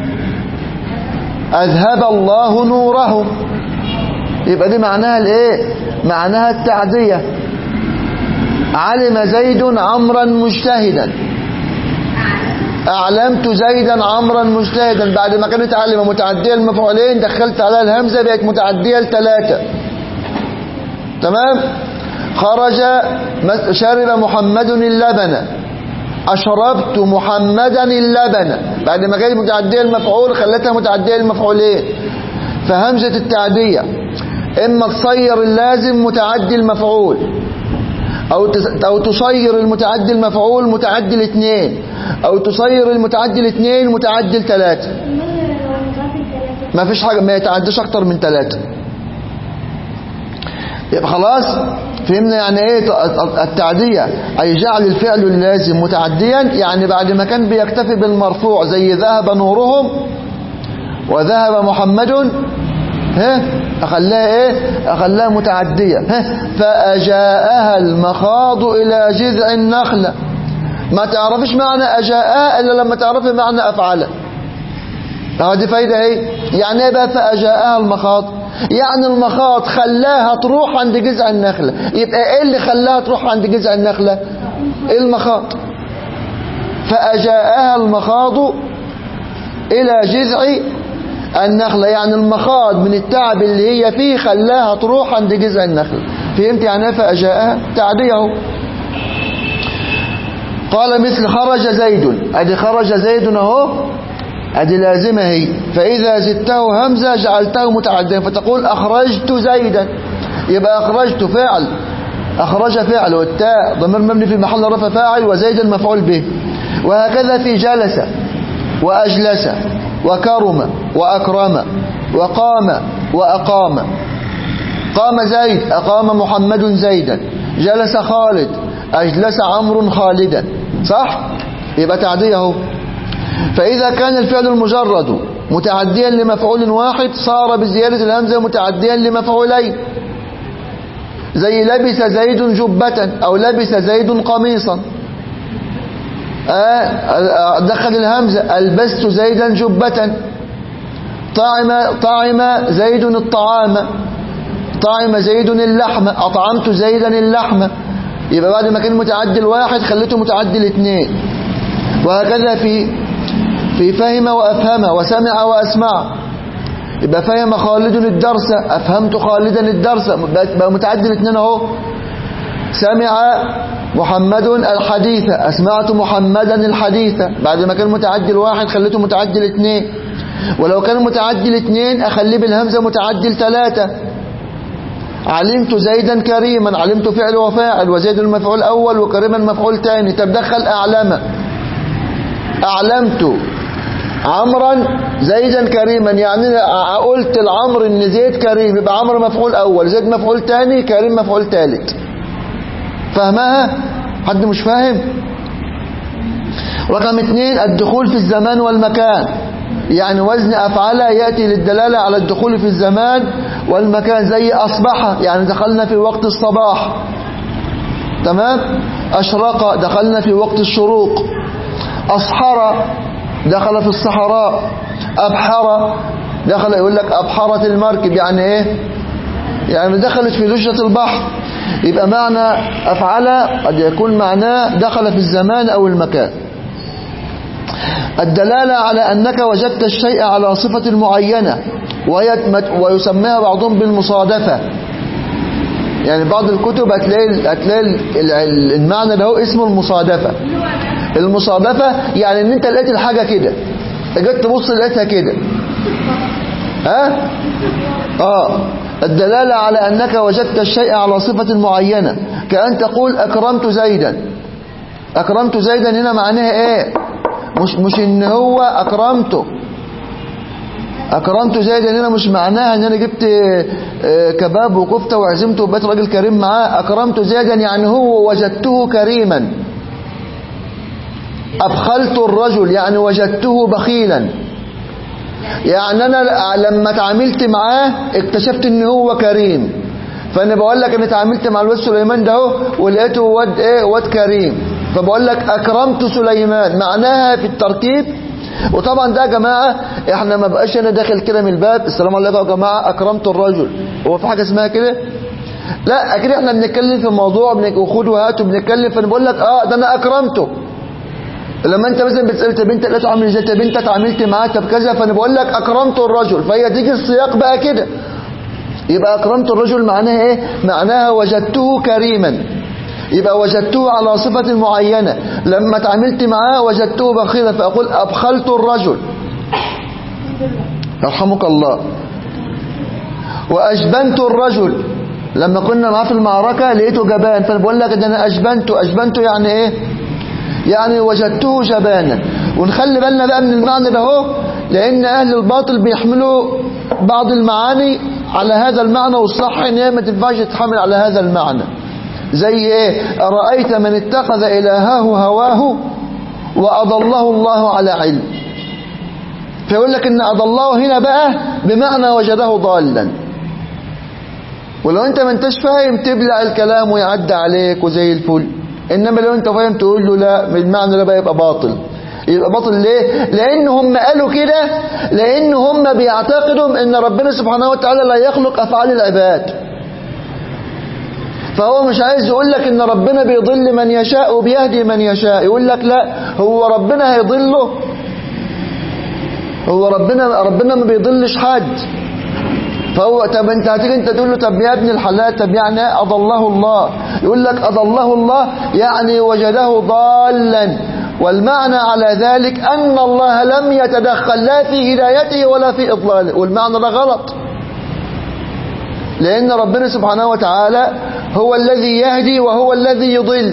اذهب الله نورهم يبقى دي معناها الايه معناها التعديه علم زيد عمرا مجتهدا أعلمت زيدا عمرا مجتهدا بعد ما كانت علمة متعدية المفعولين دخلت عليها الهمزة بقت متعدية لثلاثة تمام خرج م- شرب محمد اللبن أشربت محمدا اللبن بعد ما كانت متعدية المفعول خلتها متعدية المفعولين فهمزة التعدية إما تصير اللازم متعدي المفعول أو تس- أو تصير المتعدي المفعول متعدي الاثنين أو تصير المتعدي الاثنين متعدي الثلاثة ما فيش حاجة ما يتعديش أكتر من ثلاثة يبقى خلاص فهمنا يعني ايه التعدية اي جعل الفعل اللازم متعديا يعني بعد ما كان بيكتفي بالمرفوع زي ذهب نورهم وذهب محمد ها اخلاها ايه اخلاها متعدية ها فاجاءها المخاض الى جذع النخلة ما تعرفش معنى اجاءها الا لما تعرفي معنى افعلها هذه فايدة ايه يعني ايه بقى فاجاءها المخاض يعني المخاض خلاها تروح عند جذع النخلة يبقى ايه اللي خلاها تروح عند جذع النخلة المخاض فاجاءها المخاض الى جذع النخلة يعني المخاض من التعب اللي هي فيه خلاها تروح عند جذع النخلة فهمت يعني ايه فاجاءها تعديه اهو قال مثل خرج زيد ادي خرج زيد اهو ادي لازمه هي فاذا زدته همزه جعلته متعديا فتقول اخرجت زيدا يبقى اخرجت فعل اخرج فعل والتاء ضمير مبني في محل رفع فاعل وزيد المفعول به وهكذا في جلس واجلس وكرم واكرم وقام واقام قام زيد اقام محمد زيدا جلس خالد اجلس عمرو خالدا صح يبقى تعديه اهو فإذا كان الفعل المجرد متعديا لمفعول واحد صار بزيادة الهمزة متعديا لمفعولين زي لبس زيد جبة أو لبس زيد قميصا آه، دخل الهمزة ألبست زيدا جبة طعم طعم زيد الطعام طعم زيد اللحم أطعمت زيدا اللحم يبقى بعد ما كان متعدي الواحد خليته متعدي الاثنين وهكذا في في فهم وأفهم وسمع وأسمع يبقى فهم خالد الدرس أفهمت خالدا الدرس بقى متعدي الاثنين اهو سمع محمد الحديث أسمعت محمدا الحديث بعد ما كان متعدي الواحد خليته متعدي الاثنين ولو كان متعدي الاثنين أخليه بالهمزة متعدي الثلاثة علمت زيدا كريما علمت فعل وفاعل وزيد المفعول أول وكريما مفعول ثاني تدخل أعلم أعلمت عمرا زيدا كريما يعني قلت العمر ان زيد كريم يبقى عمرو مفعول اول زيد مفعول تاني كريم مفعول ثالث فاهمها حد مش فاهم رقم اثنين الدخول في الزمان والمكان يعني وزن أفعال يأتي للدلالة على الدخول في الزمان والمكان زي أصبح يعني دخلنا في وقت الصباح تمام أشرق دخلنا في وقت الشروق أصحر دخل في الصحراء أبحر دخل يقول لك أبحرت المركب يعني إيه يعني دخلت في لجة البحر يبقى معنى أفعل قد يكون معناه دخل في الزمان أو المكان الدلالة على أنك وجدت الشيء على صفة معينة ويسميها بعضهم بالمصادفة يعني بعض الكتب هتلاقي هتلاقي المعنى ده هو اسمه المصادفة المصادفة يعني ان انت لقيت الحاجة كده جيت تبص لقيتها كده ها اه الدلالة على أنك وجدت الشيء على صفة معينة كأن تقول أكرمت زيدا أكرمت زيدا هنا معناها إيه مش, مش إن هو أكرمته أكرمت زيدا هنا مش معناها إن أنا جبت كباب وكفتة وعزمته وبيت راجل كريم معاه أكرمت زيدا يعني هو وجدته كريما أبخلت الرجل يعني وجدته بخيلا يعني أنا لما تعاملت معاه اكتشفت ان هو كريم فأنا بقول لك أنا تعاملت مع الواد سليمان ده اهو ولقيته واد إيه واد كريم فبقول لك أكرمت سليمان معناها في التركيب وطبعا ده يا جماعة احنا ما بقاش انا داخل كده من الباب السلام عليكم يا جماعة أكرمت الرجل هو في حاجة اسمها كده لا أكيد احنا بنتكلم في موضوع وخد وهات وبنتكلم فانا بقول لك اه ده أنا أكرمته لما انت مثلا بتسال طب انت لقيته عامل ازاي طب انت اتعاملت معاه طب كذا فانا بقول لك اكرمت الرجل فهي تيجي السياق بقى كده يبقى اكرمت الرجل معناها ايه معناها وجدته كريما يبقى وجدته على صفة معينة لما اتعاملت معاه وجدته بخيلا فأقول أبخلت الرجل يرحمك الله وأجبنت الرجل لما كنا معاه في المعركة لقيته جبان فأنا بقول لك ده أنا أجبنته أجبنته يعني إيه يعني وجدته جبانا ونخلي بالنا بقى من المعنى ده اهو لأن أهل الباطل بيحملوا بعض المعاني على هذا المعنى والصح إن هي ما تنفعش تتحمل على هذا المعنى زي إيه أرأيت من اتخذ إلهه هواه وأضله الله على علم فيقول لك إن أضله هنا بقى بمعنى وجده ضالا ولو انت ما انتش فاهم تبلع الكلام ويعدي عليك وزي الفل انما لو انت فاهم تقول له لا بالمعنى ده بقى يبقى باطل يبقى باطل ليه لان هم قالوا كده لان هم بيعتقدوا ان ربنا سبحانه وتعالى لا يخلق افعال العباد فهو مش عايز يقول لك ان ربنا بيضل من يشاء وبيهدي من يشاء يقول لك لا هو ربنا هيضله هو ربنا ربنا ما بيضلش حد فهو طب انت هتيجي انت تقول له طب يا ابن الحلال طب يعني اضله الله يقول لك اضله الله يعني وجده ضالا والمعنى على ذلك ان الله لم يتدخل لا في هدايته ولا في اضلاله والمعنى ده غلط لان ربنا سبحانه وتعالى هو الذي يهدي وهو الذي يضل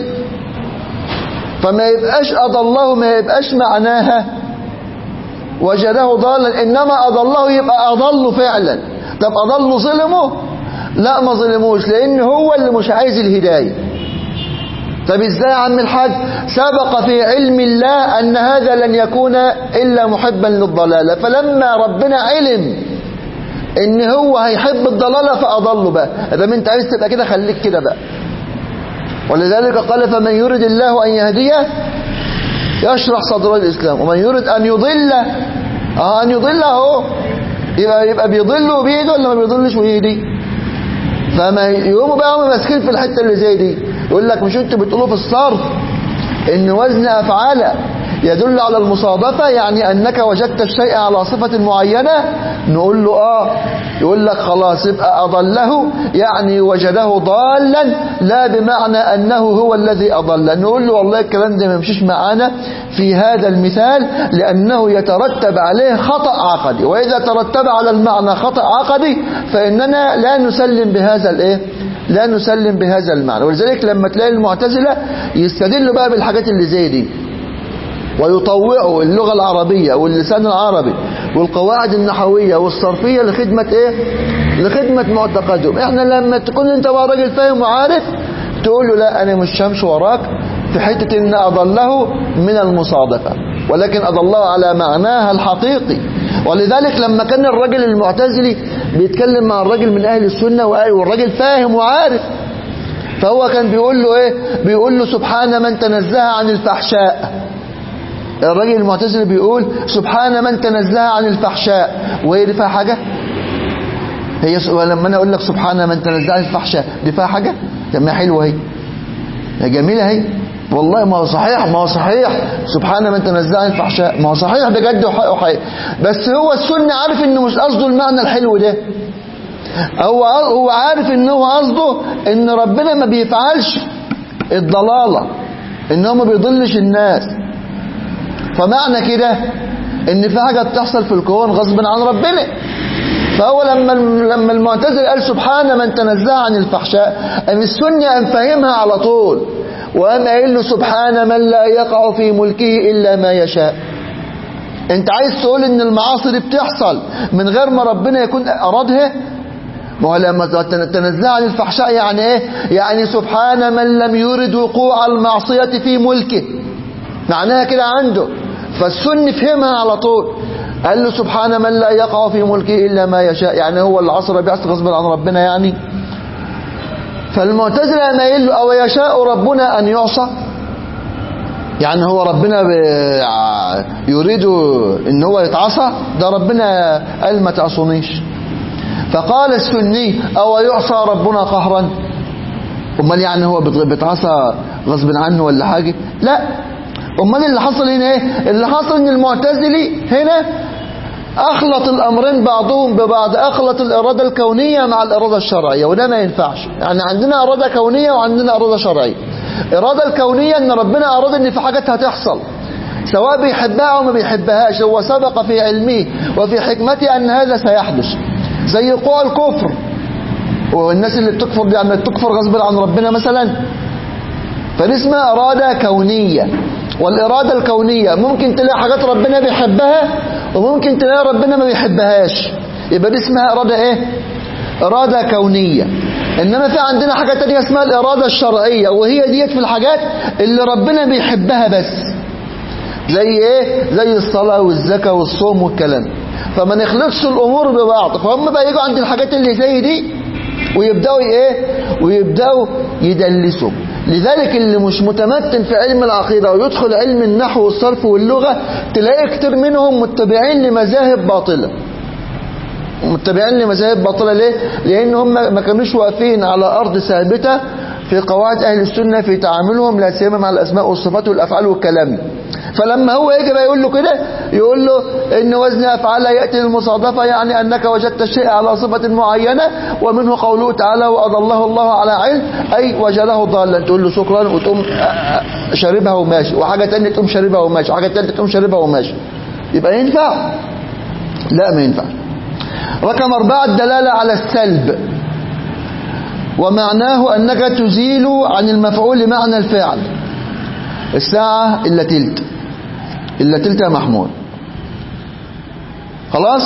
فما يبقاش اضله ما يبقاش معناها وجده ضالا انما اضله يبقى اضل فعلا طب أضل ظلمه لا ما ظلموش لأن هو اللي مش عايز الهداية طب ازاي يا عم الحاج سبق في علم الله أن هذا لن يكون إلا محبا للضلالة فلما ربنا علم ان هو هيحب الضلالة فأضله بقى إذا انت عايز تبقى كده خليك كده بقى ولذلك قال فمن يرد الله أن يهديه يشرح صدر الإسلام ومن يرد أن يضله اه أن يضله اهو يبقى يبقى بيضل بيده ولا ما بيضلش بايدي فما يقوموا بقى هم ماسكين في الحته اللي زي دي يقول لك مش انتوا بتقولوا في الصرف ان وزن افعال يدل على المصادفه يعني انك وجدت الشيء على صفه معينه نقول له اه يقول لك خلاص يبقى اضله يعني وجده ضالا لا بمعنى انه هو الذي اضل نقول له والله الكلام ده ما يمشيش معانا في هذا المثال لانه يترتب عليه خطا عقدي واذا ترتب على المعنى خطا عقدي فاننا لا نسلم بهذا الايه لا نسلم بهذا المعنى ولذلك لما تلاقي المعتزله يستدلوا بقى بالحاجات اللي زي دي ويطوعوا اللغة العربية واللسان العربي والقواعد النحوية والصرفية لخدمة ايه لخدمة معتقدهم احنا لما تكون انت بقى راجل فاهم وعارف تقول له لا انا مش همشي وراك في حتة ان اضله من المصادفة ولكن اضله على معناها الحقيقي ولذلك لما كان الرجل المعتزلي بيتكلم مع الرجل من اهل السنة والراجل فاهم وعارف فهو كان بيقول له ايه بيقول له سبحان من تنزه عن الفحشاء الراجل المعتزلي بيقول سبحان من تنزه عن الفحشاء وهي دي فيها حاجة هي س... لما انا اقول لك سبحان من تنزه عن الفحشاء دي فيها حاجة طب ما حلوه هي هي جميلة هي والله ما هو صحيح ما هو صحيح سبحان من تنزه عن الفحشاء ما هو صحيح بجد وحق وحق بس هو السنة عارف انه مش قصده المعنى الحلو ده هو هو عارف ان هو قصده ان ربنا ما بيفعلش الضلالة ان هو ما بيضلش الناس فمعنى كده ان في حاجة بتحصل في الكون غصب عن ربنا فهو لما لما المعتزل قال سبحان من تنزه عن الفحشاء ان السنة قام فاهمها على طول وقام قايل له سبحان من لا يقع في ملكه الا ما يشاء انت عايز تقول ان المعاصي دي بتحصل من غير ما ربنا يكون ارادها ما هو لما تنزه عن الفحشاء يعني ايه يعني سبحان من لم يرد وقوع المعصية في ملكه معناها كده عنده فالسن فهمها على طول قال له سبحان من لا يقع في ملكه إلا ما يشاء يعني هو العصر بيعصي غصب عن ربنا يعني فالمعتزلة ما يقول له أو يشاء ربنا أن يعصى يعني هو ربنا يريد ان هو يتعصى ده ربنا قال ما تعصونيش فقال السني أو يعصى ربنا قهرا امال يعني هو بيتعصى غصب عنه ولا حاجة لا امال اللي حصل هنا ايه اللي حصل ان المعتزلي هنا اخلط الامرين بعضهم ببعض اخلط الاراده الكونيه مع الاراده الشرعيه وده ما ينفعش يعني عندنا اراده كونيه وعندنا اراده شرعيه الاراده الكونيه ان ربنا اراد ان في حاجات هتحصل سواء بيحبها او ما بيحبهاش هو سبق في علمه وفي حكمته ان هذا سيحدث زي وقوع الكفر والناس اللي بتكفر دي يعني بتكفر غصب عن ربنا مثلا فدي اسمها إرادة كونية والإرادة الكونية ممكن تلاقي حاجات ربنا بيحبها وممكن تلاقي ربنا ما بيحبهاش يبقى دي اسمها إرادة إيه؟ إرادة كونية إنما في عندنا حاجة تانية اسمها الإرادة الشرعية وهي ديت في الحاجات اللي ربنا بيحبها بس زي إيه؟ زي الصلاة والزكاة والصوم والكلام فما نخلطش الأمور ببعض فهم بقى يجوا عند الحاجات اللي زي دي ويبدأوا ايه ويبدأوا يدلسوا لذلك اللي مش متمكن في علم العقيدة ويدخل علم النحو والصرف واللغة تلاقي كتير منهم متبعين لمذاهب باطلة متبعين لمذاهب باطلة ليه؟ لأن هم ما كانوش واقفين على أرض ثابتة في قواعد أهل السنة في تعاملهم لا سيما مع الأسماء والصفات والأفعال والكلام فلما هو يجي بقى يقول له كده يقول له إن وزن أفعال يأتي للمصادفة يعني أنك وجدت الشيء على صفة معينة ومنه قوله تعالى وأضله الله على علم أي وجده ضالا تقول له شكرا وتقوم شاربها وماشي وحاجة تانية تقوم شاربها وماشي وحاجة تالتة تقوم شاربها وماشي يبقى ينفع لا ما ينفع رقم أربعة الدلالة على السلب ومعناه أنك تزيل عن المفعول معنى الفعل الساعة إلا تلت إلا تلت يا محمود خلاص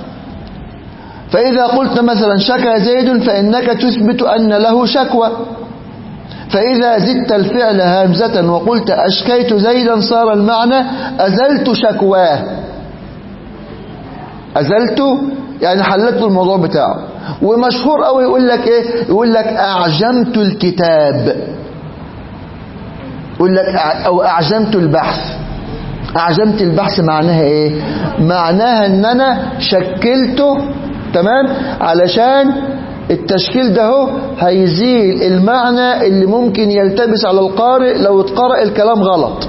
فإذا قلت مثلا شكى زيد فإنك تثبت أن له شكوى فإذا زدت الفعل همزة وقلت أشكيت زيدا صار المعنى أزلت شكواه أزلت يعني حلت الموضوع بتاعه ومشهور قوي يقول لك ايه يقول لك اعجمت الكتاب يقول لك او اعجمت البحث اعجمت البحث معناها ايه معناها ان انا شكلته تمام علشان التشكيل ده هو هيزيل المعنى اللي ممكن يلتبس على القارئ لو اتقرأ الكلام غلط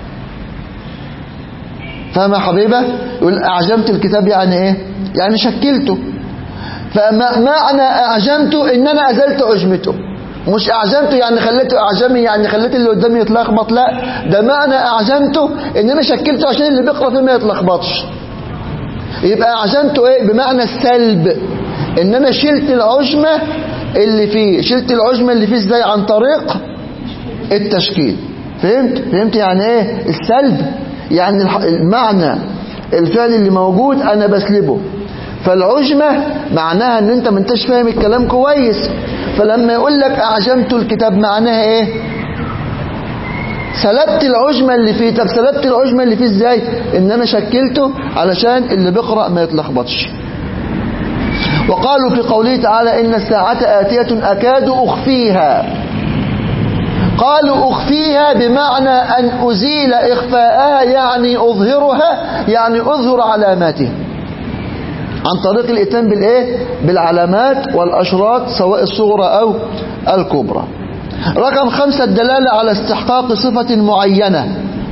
فاهم يا حبيبة يقول اعجمت الكتاب يعني ايه يعني شكلته فمعنى اعجمته ان انا ازلت عجمته مش اعجمته يعني خليته اعجمي يعني خليت اللي قدامي يتلخبط لا ده معنى اعجمته ان انا شكلته عشان اللي بيقرا فيه ما يتلخبطش يبقى اعجمته ايه بمعنى السلب ان انا شلت العجمه اللي فيه شلت العجمه اللي فيه ازاي عن طريق التشكيل فهمت فهمت يعني ايه السلب يعني المعنى الفعل اللي موجود انا بسلبه فالعجمة معناها ان انت ما انتش فاهم الكلام كويس فلما يقول لك اعجمت الكتاب معناها ايه سلبت العجمة اللي فيه طب سلبت العجمة اللي فيه ازاي ان انا شكلته علشان اللي بيقرأ ما يتلخبطش وقالوا في قوله تعالى ان الساعة آتية اكاد اخفيها قالوا أخفيها بمعنى أن أزيل إخفاءها يعني أظهرها يعني أظهر علاماتها عن طريق الإتيان بالإيه؟ بالعلامات والأشراط سواء الصغرى أو الكبرى رقم خمسة الدلالة على استحقاق صفة معينة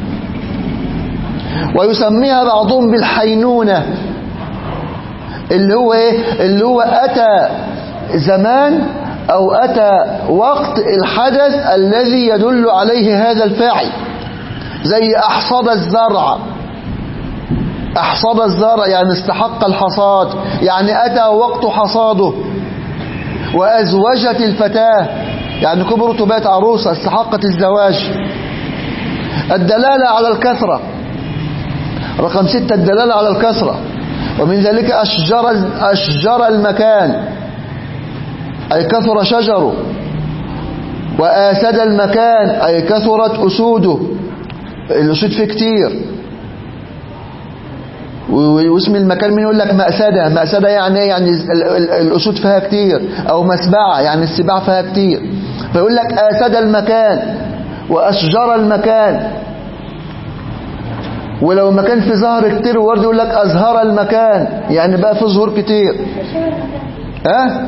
ويسميها بعضهم بالحينونة اللي هو إيه؟ اللي هو أتى زمان أو أتى وقت الحدث الذي يدل عليه هذا الفاعل زي أحصد الزرع أحصد الزرع يعني استحق الحصاد يعني أتى وقت حصاده وأزوجت الفتاة يعني كبرت بيت عروسة استحقت الزواج الدلالة على الكثرة رقم ستة الدلالة على الكثرة ومن ذلك أشجر, أشجر المكان أي كثر شجره وآسد المكان أي كثرت أسوده الأسود فيه كتير واسم المكان من يقول لك مأسدة مأسدة يعني ايه يعني الأسود فيها كتير أو مسبعة يعني السباع فيها كتير فيقول لك آسد المكان وأشجر المكان ولو مكان في زهر كتير ورد يقول لك أزهر المكان يعني بقى في زهور كتير ها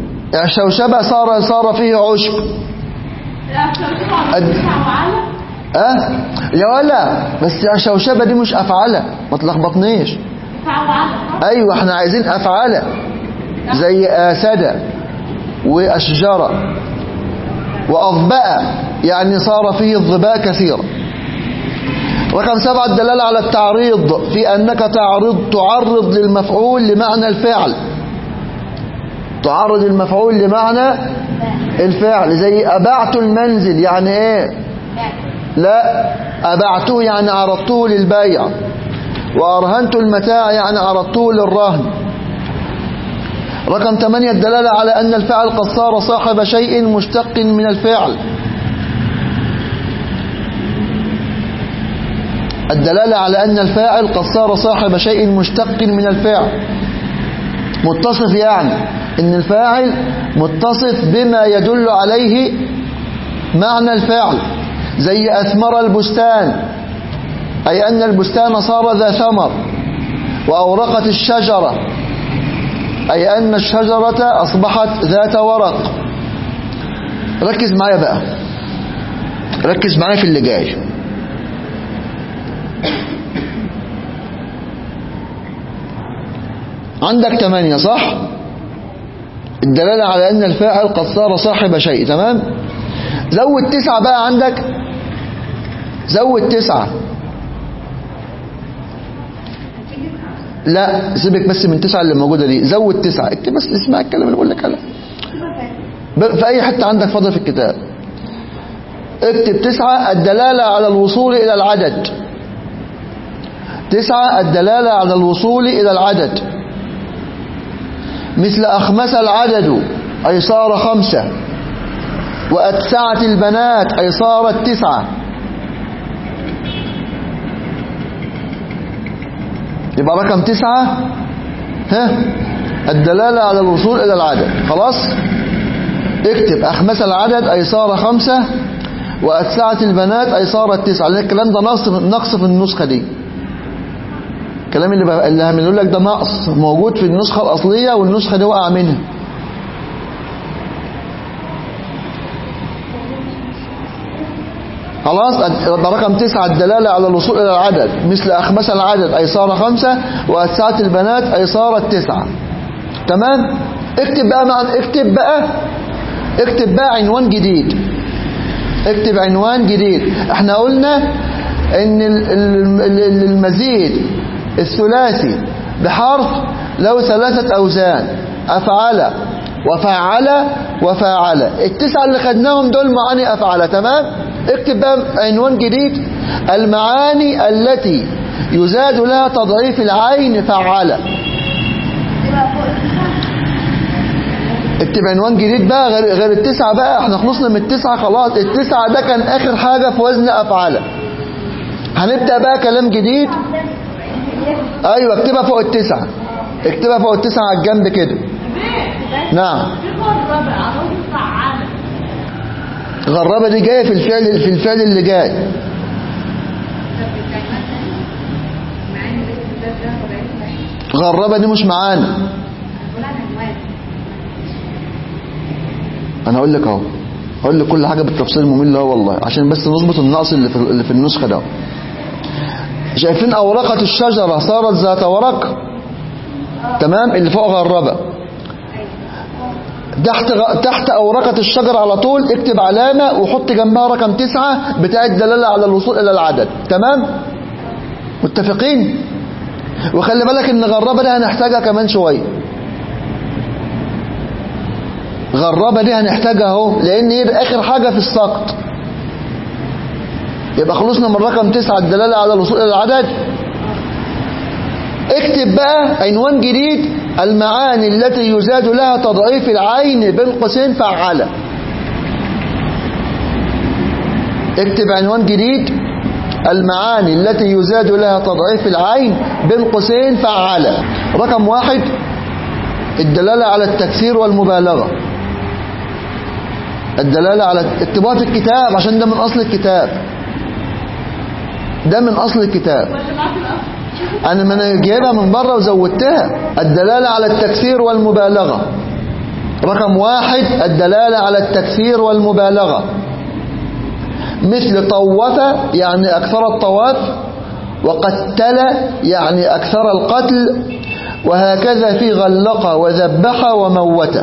الشوشبة صار صار فيه عشب اه يا ولا بس شوشبة دي مش أفعلة ما تلخبطنيش فعل أيوة احنا عايزين أفعلة زي آسد وأشجرة وأضبأ يعني صار فيه الظباء كثيرا رقم سبعة الدلالة على التعريض في أنك تعرض تعرض للمفعول لمعنى الفعل تعرض المفعول لمعنى الفعل زي أبعت المنزل يعني إيه لا أبعته يعني عرضته للبيع وأرهنت المتاع يعني عرضته للرهن رقم 8 الدلالة على أن الفعل قد صار صاحب شيء مشتق من الفعل الدلالة على أن الفاعل قد صار صاحب شيء مشتق من الفعل متصف يعني أن الفاعل متصف بما يدل عليه معنى الفعل زي أثمر البستان أي أن البستان صار ذا ثمر وأورقت الشجرة أي أن الشجرة أصبحت ذات ورق ركز معايا بقى ركز معايا في اللي جاي عندك ثمانية صح الدلالة على أن الفاعل قد صار صاحب شيء تمام زود تسعة بقى عندك زود تسعة لا سيبك بس من تسعة اللي موجودة دي زود تسعة اكتب بس اسمع الكلام اللي بقول لك عليه ب- في أي حتة عندك فاضل في الكتاب اكتب تسعة الدلالة على الوصول إلى العدد تسعة الدلالة على الوصول إلى العدد مثل أخمس العدد أي صار خمسة وأتسعت البنات أي صارت تسعة يبقى رقم تسعة ها الدلالة على الوصول إلى العدد خلاص اكتب أخمس العدد أي صار خمسة وأتسعت البنات أي صارت تسعة لأن الكلام ده نقص نقص في النسخة دي الكلام اللي بقى اللي هنقول لك ده نقص موجود في النسخة الأصلية والنسخة دي وقع منها خلاص يبقى رقم تسعة الدلالة على الوصول إلى العدد مثل أخمس العدد أي صار خمسة وأتسعت البنات أي صارت تسعة تمام اكتب بقى مع اكتب بقى اكتب بقى عنوان جديد اكتب عنوان جديد احنا قلنا ان ال- ال- ال- المزيد الثلاثي بحرف له ثلاثة أوزان أفعل وفعل وفاعل التسعة اللي خدناهم دول معاني أفعل تمام اكتب بقى عنوان جديد المعاني التي يزاد لها تضعيف العين فعل تبقى فوق التسعة اكتب عنوان جديد بقى غير, غير التسعة بقى احنا خلصنا من التسعة خلاص التسعة ده كان آخر حاجة في وزن أفعال هنبدأ بقى كلام جديد ايوه اكتبها فوق التسعة اكتبها فوق التسعة على الجنب كده نعم في الرابع عروض فعالة غرابة دي جاية في الفعل في الفعل اللي جاي غرابة دي مش معانا انا هقول لك اهو هقول لك كل حاجة بالتفصيل ممل اهو والله عشان بس نظبط النقص اللي في اللي في النسخة ده شايفين أورقة الشجرة صارت ذات ورق تمام اللي فوق غربة تحت غ... تحت أورقة الشجرة على طول اكتب علامة وحط جنبها رقم تسعة بتاع الدلالة على الوصول إلى العدد تمام متفقين وخلي بالك ان غربة دي هنحتاجها كمان شوية غربة دي هنحتاجها اهو لان هي دي اخر حاجة في السقط يبقى خلصنا من رقم تسعة الدلالة على الوصول إلى العدد اكتب بقى عنوان جديد المعاني التي يزاد لها تضعيف العين بين قوسين فعالة اكتب عنوان جديد المعاني التي يزاد لها تضعيف العين بين قوسين فعالة رقم واحد الدلالة على التكثير والمبالغة الدلالة على اكتبوها في الكتاب عشان ده من أصل الكتاب ده من أصل الكتاب أنا ما أنا جايبها من بره وزودتها الدلالة على التكثير والمبالغة رقم واحد الدلالة على التكثير والمبالغة مثل طوف يعني أكثر الطواف وقتل يعني أكثر القتل وهكذا في غلق وذبح وموت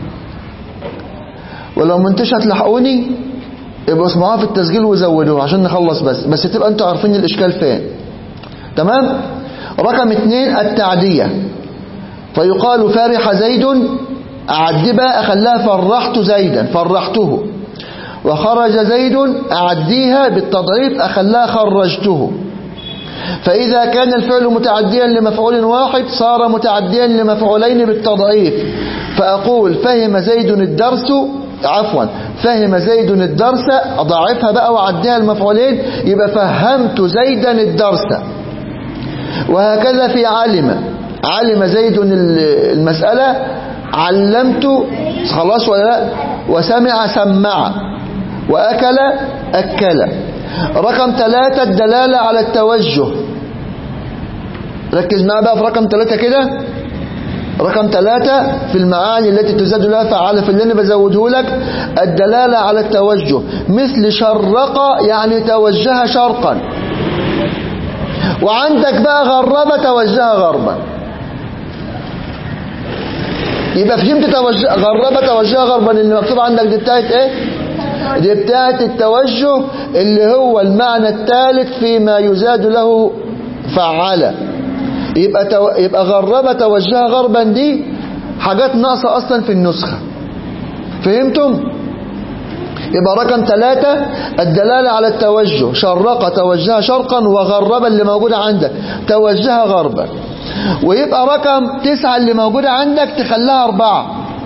ولو ما انتش هتلحقوني يبقوا اسمعوها في التسجيل وزودوها عشان نخلص بس بس تبقى انتوا عارفين الاشكال فين تمام رقم اتنين التعدية فيقال فرح زيد أعد بقى أخلاها فرحت زيدا فرحته وخرج زيد أعديها بالتضعيف أخلاها خرجته فإذا كان الفعل متعديا لمفعول واحد صار متعديا لمفعولين بالتضعيف فأقول فهم زيد الدرس عفوا فهم زيد الدرس أضاعفها بقى وعديها المفعولين يبقى فهمت زيدا الدرس وهكذا في علم علم زيد المسألة علمت خلاص ولا لا وسمع سمع وأكل أكل رقم ثلاثة الدلالة على التوجه ركز معايا بقى في رقم ثلاثة كده رقم ثلاثة في المعاني التي تزاد لها فعالة في اللي أنا بزوده لك الدلالة على التوجه مثل شرق يعني توجه شرقا وعندك بقى غرب توجه غربا يبقى فهمت توجه غرب توجه غربا اللي مكتوب عندك دي بتاعت ايه دي بتاعت التوجه اللي هو المعنى الثالث فيما يزاد له فعل يبقى تو... يبقى غرب توجه غربا دي حاجات ناقصه اصلا في النسخه فهمتم يبقى رقم ثلاثة الدلالة على التوجه شرق توجه شرقا وغربا اللي موجود عندك توجه غربا ويبقى رقم تسعة اللي موجودة عندك تخليها أربعة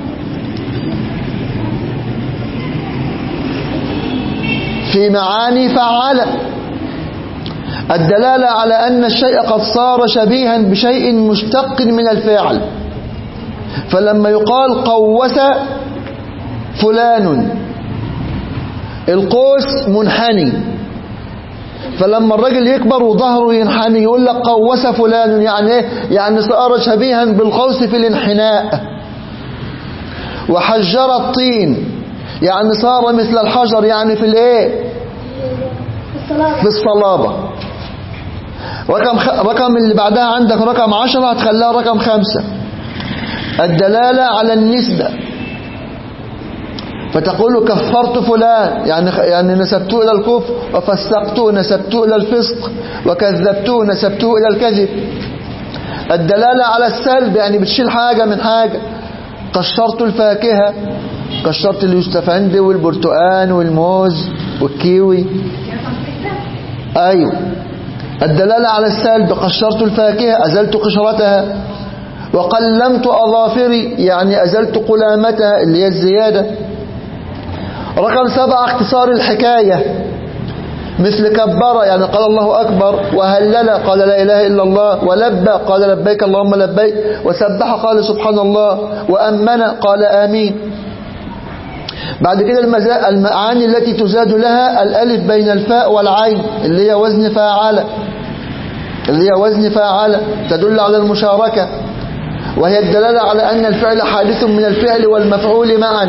في معاني فعل الدلالة على أن الشيء قد صار شبيها بشيء مشتق من الفعل فلما يقال قوس فلان القوس منحني فلما الرجل يكبر وظهره ينحني يقول لك قوس فلان يعني ايه يعني صار شبيها بالقوس في الانحناء وحجر الطين يعني صار مثل الحجر يعني في الايه في الصلابة رقم خ... رقم اللي بعدها عندك رقم عشرة هتخليها رقم خمسة الدلالة على النسبة فتقول كفرت فلان يعني يعني نسبته إلى الكفر وفسقته نسبته إلى الفسق وكذبته نسبته إلى الكذب الدلالة على السلب يعني بتشيل حاجة من حاجة قشرت الفاكهة قشرت اليوستفندي والبرتقان والموز والكيوي أيوه الدلالة على السلب قشرت الفاكهة أزلت قشرتها وقلمت أظافري يعني أزلت قلامتها اللي هي الزيادة رقم سبعة اختصار الحكاية مثل كبر يعني قال الله أكبر وهلل قال لا إله إلا الله ولبى قال لبيك اللهم لبيك وسبح قال سبحان الله وأمن قال آمين بعد كده المعاني التي تزاد لها الألف بين الفاء والعين اللي هي وزن فاعل اللي هي وزن فاعل تدل على المشاركة وهي الدلالة على أن الفعل حادث من الفعل والمفعول معا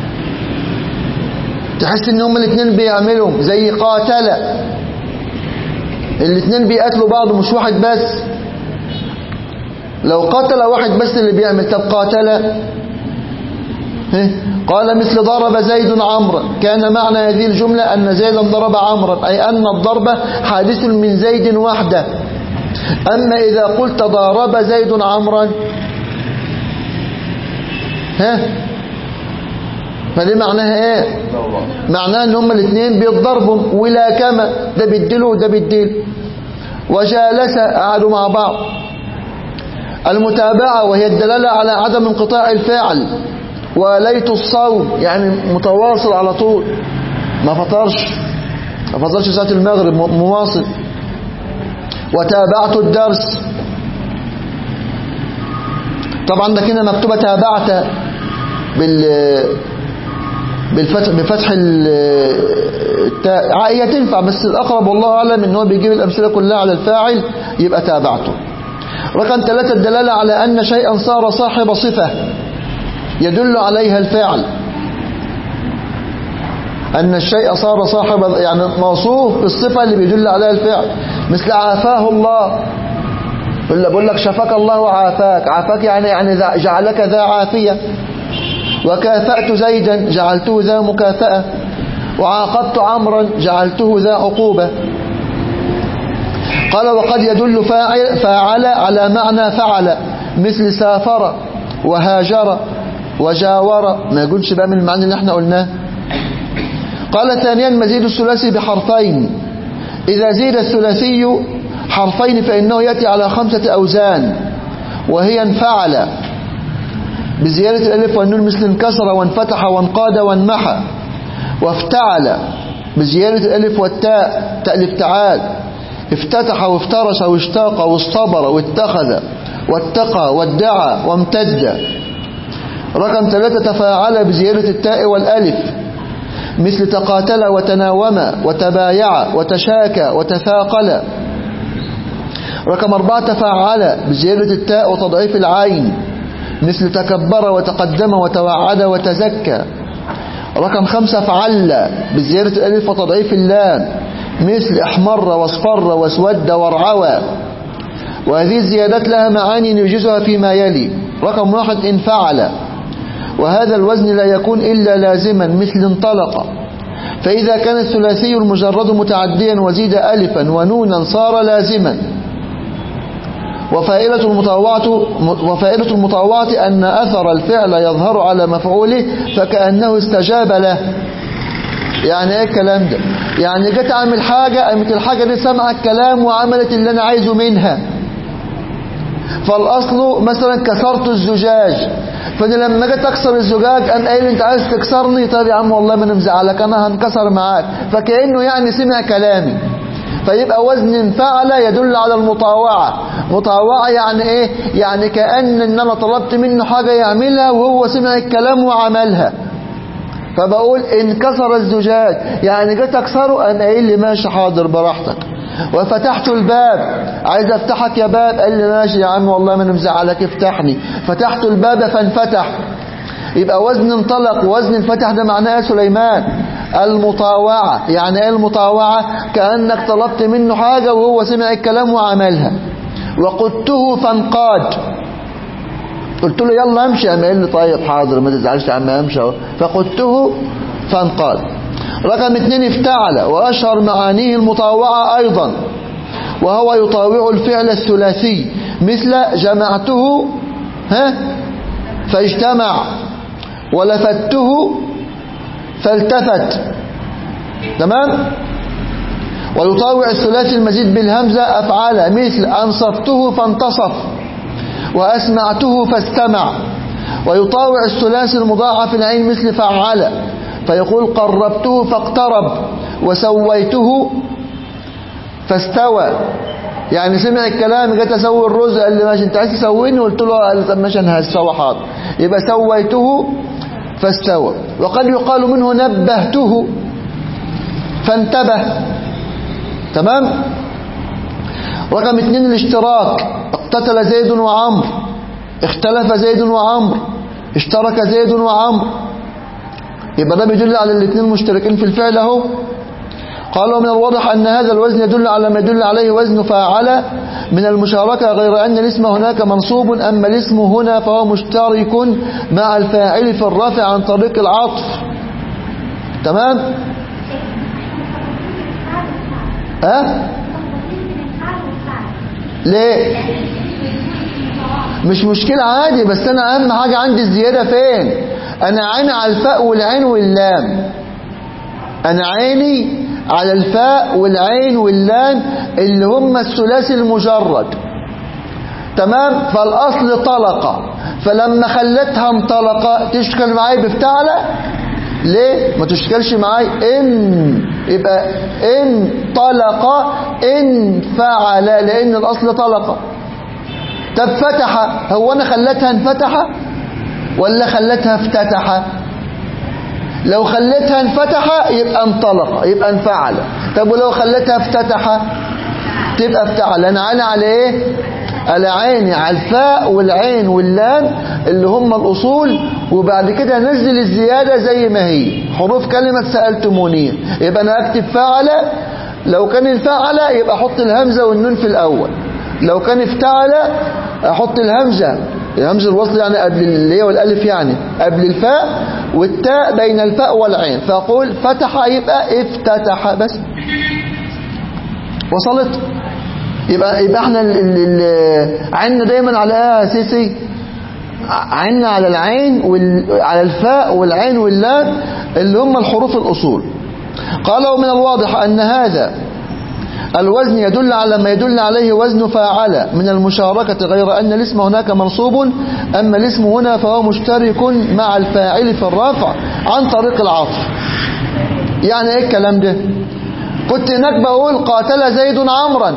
تحس ان هما الاثنين بيعملوا زي قاتل الاثنين بيقاتلوا بعض مش واحد بس لو قتل واحد بس اللي بيعمل طب قاتل قال مثل ضرب زيد عمرا كان معنى هذه الجملة أن زيدا ضرب عمرا أي أن الضرب حادث من زيد وحده أما إذا قلت ضارب زيد عمرا ها فدي معناها ايه معناها ان هما الاثنين بيتضربوا ولاكمة ده بيديله وده بيديله وجالس قعدوا مع بعض المتابعة وهي الدلالة على عدم انقطاع الفاعل وليت الصوم يعني متواصل على طول ما فطرش ما فطرش ساعة المغرب مواصل وتابعت الدرس طبعا ده كده مكتوبة تابعت بال بالفتح بفتح التاء هي تنفع بس الأقرب والله أعلم إن هو بيجيب الأمثلة كلها على الفاعل يبقى تابعته رقم ثلاثة الدلالة على أن شيئا صار صاحب صفة يدل عليها الفاعل أن الشيء صار صاحب يعني موصوف بالصفة اللي بيدل عليها الفعل مثل عافاه الله ولا بقول لك شفاك الله وعافاك عافاك يعني يعني ذا- جعلك ذا عافية وكافأت زيدا جعلته ذا مكافأة وعاقبت عمرا جعلته ذا عقوبة قال وقد يدل فاعل, فاعل على معنى فعل مثل سافر وهاجر وجاور ما يقولش بقى من المعنى اللي احنا قلناه قال ثانيا مزيد الثلاثي بحرفين إذا زيد الثلاثي حرفين فإنه يأتي على خمسة أوزان وهي انفعل بزيادة الألف والنون مثل انكسر وانفتح وانقاد وانمحى وافتعل بزيادة الألف والتاء تاء الابتعاد افتتح وافترش واشتاق واصطبر واتخذ واتقى وادعى وامتد رقم ثلاثة تفاعل بزيادة التاء والألف مثل تقاتل وتناوم وتبايع وتشاكى وتثاقل رقم أربعة تفاعل بزيادة التاء وتضعيف العين مثل تكبر وتقدم وتوعد وتزكى رقم خمسة فعل بزيادة الألف وتضعيف اللام مثل احمر واصفر واسود وارعوى وهذه الزيادات لها معاني نوجزها فيما يلي رقم واحد إن فعل وهذا الوزن لا يكون إلا لازما مثل انطلق فإذا كان الثلاثي المجرد متعديا وزيد ألفا ونونا صار لازما وفائلة المطوعة وفائلة المطوعة أن أثر الفعل يظهر على مفعوله فكأنه استجاب له يعني ايه الكلام ده يعني جيت اعمل حاجة قامت الحاجة دي سمع الكلام وعملت اللي انا عايزه منها فالاصل مثلا كسرت الزجاج فانا لما جيت اكسر الزجاج قام قايل انت عايز تكسرني طب يا عم والله ما انا مزعلك انا هنكسر معاك فكانه يعني سمع كلامي فيبقى وزن فعل يدل على المطاوعة مطاوعة يعني ايه يعني كأن ان انا طلبت منه حاجة يعملها وهو سمع الكلام وعملها فبقول انكسر الزجاج يعني جيت اكسره انا قايل لي ماشي حاضر براحتك وفتحت الباب عايز افتحك يا باب قال لي ماشي يا عم والله ما انا مزعلك افتحني فتحت الباب فانفتح يبقى وزن انطلق ووزن انفتح ده معناه يا سليمان المطاوعة يعني ايه المطاوعة كأنك طلبت منه حاجة وهو سمع الكلام وعملها وقدته فانقاد قلت له يلا امشي قام قال لي طيب حاضر ما تزعلش يا عم امشي اهو فقدته فانقاد رقم اتنين افتعل واشهر معانيه المطاوعة ايضا وهو يطاوع الفعل الثلاثي مثل جمعته ها فاجتمع ولفته فالتفت تمام ويطاوع الثلاثي المزيد بالهمزة أفعال مثل أنصفته فانتصف وأسمعته فاستمع ويطاوع الثلاثي المضاعف العين مثل فعل فيقول قربته فاقترب وسويته فاستوى يعني سمع الكلام جيت اسوي الرز قال لي ماشي انت عايز تسويني قلت له قال لي طب ماشي انا هسوي حاضر يبقى سويته فاستوى وقد يقال منه نبهته فانتبه تمام رقم اثنين الاشتراك اقتتل زيد وعمر اختلف زيد وعمر اشترك زيد وعمر يبقى ده بيدل على الاثنين مشتركين في الفعل اهو قالوا من الواضح أن هذا الوزن يدل على ما يدل عليه وزن فاعل من المشاركة غير أن الاسم هناك منصوب أما الاسم هنا فهو مشترك مع الفاعل في الرفع عن طريق العطف تمام أه؟ ليه مش مشكلة عادي بس أنا أهم حاجة عندي الزيادة فين أنا عيني على الفاء والعين واللام أنا عيني على الفاء والعين واللام اللي هم الثلاثي المجرد تمام فالأصل طلقة فلما خلتها انطلقة تشتغل معايا بفتعلة ليه ما تشتغلش معايا ان يبقى ان طلق ان فعل لان الاصل طلقة طب فتح هو انا خلتها انفتح ولا خلتها افتتح لو خلتها انفتح يبقى انطلق يبقى انفعل طب ولو خلتها افتتح تبقى افتعل انا عانى على ايه العين على الفاء والعين واللام اللي هم الأصول وبعد كده نزل الزيادة زي ما هي حروف كلمة سألتموني يبقى أنا أكتب فعل لو كان الفعل يبقى أحط الهمزة والنون في الأول لو كان افتعل أحط الهمزة همزة الوصل يعني قبل اللي هي والألف يعني قبل الفاء والتاء بين الفاء والعين فأقول فتح يبقى افتتح بس وصلت يبقى يبقى احنا ال- ال- ال- عيننا دايما على ايه يا سيسي عيننا على العين وال... على الفاء والعين واللام اللي هم الحروف الأصول قال ومن الواضح أن هذا الوزن يدل على ما يدل عليه وزن فاعل من المشاركة غير أن الاسم هناك منصوب أما الاسم هنا فهو مشترك مع الفاعل في الرفع عن طريق العطف يعني ايه الكلام ده كنت هناك بقول قاتل زيد عمرا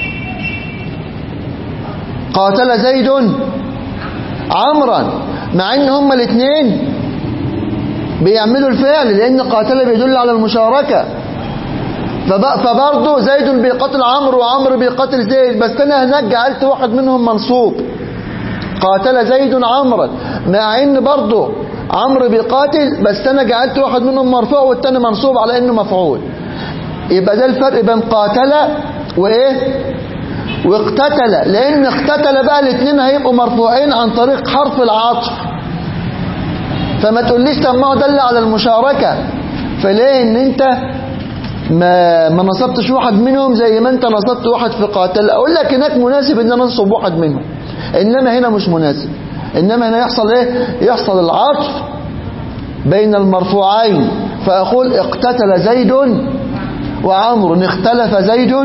قاتل زيد عمرا مع ان هما الاثنين بيعملوا الفعل لان قاتل بيدل على المشاركة فب- فبرضه زيد بيقاتل عمرو وعمرو بيقاتل زيد بس انا هناك جعلت واحد منهم منصوب قاتل زيد عمرا مع ان برضه عمرو بيقاتل بس انا جعلت واحد منهم مرفوع والتاني منصوب على انه مفعول يبقى ده الفرق بين قاتل وايه واقتتل لان اقتتل بقى الاثنين هيبقوا مرفوعين عن طريق حرف العطف فما تقوليش طب ما هو دل على المشاركة فليه ان انت ما ما نصبتش واحد منهم زي ما انت نصبت واحد في قاتل اقول لك هناك مناسب ان انا انصب واحد منهم انما هنا مش مناسب انما هنا يحصل ايه يحصل العطف بين المرفوعين فاقول اقتتل زيد وعمر اختلف زيد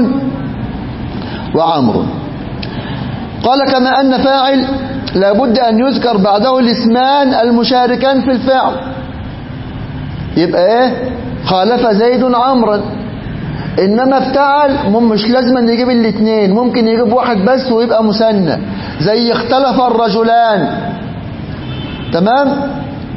وعمر قال كما أن فاعل لابد أن يذكر بعده الاسمان المشاركان في الفعل يبقى ايه خالف زيد عمرا انما افتعل مم- مش لازم أن يجيب الاثنين ممكن يجيب واحد بس ويبقى مثنى زي اختلف الرجلان تمام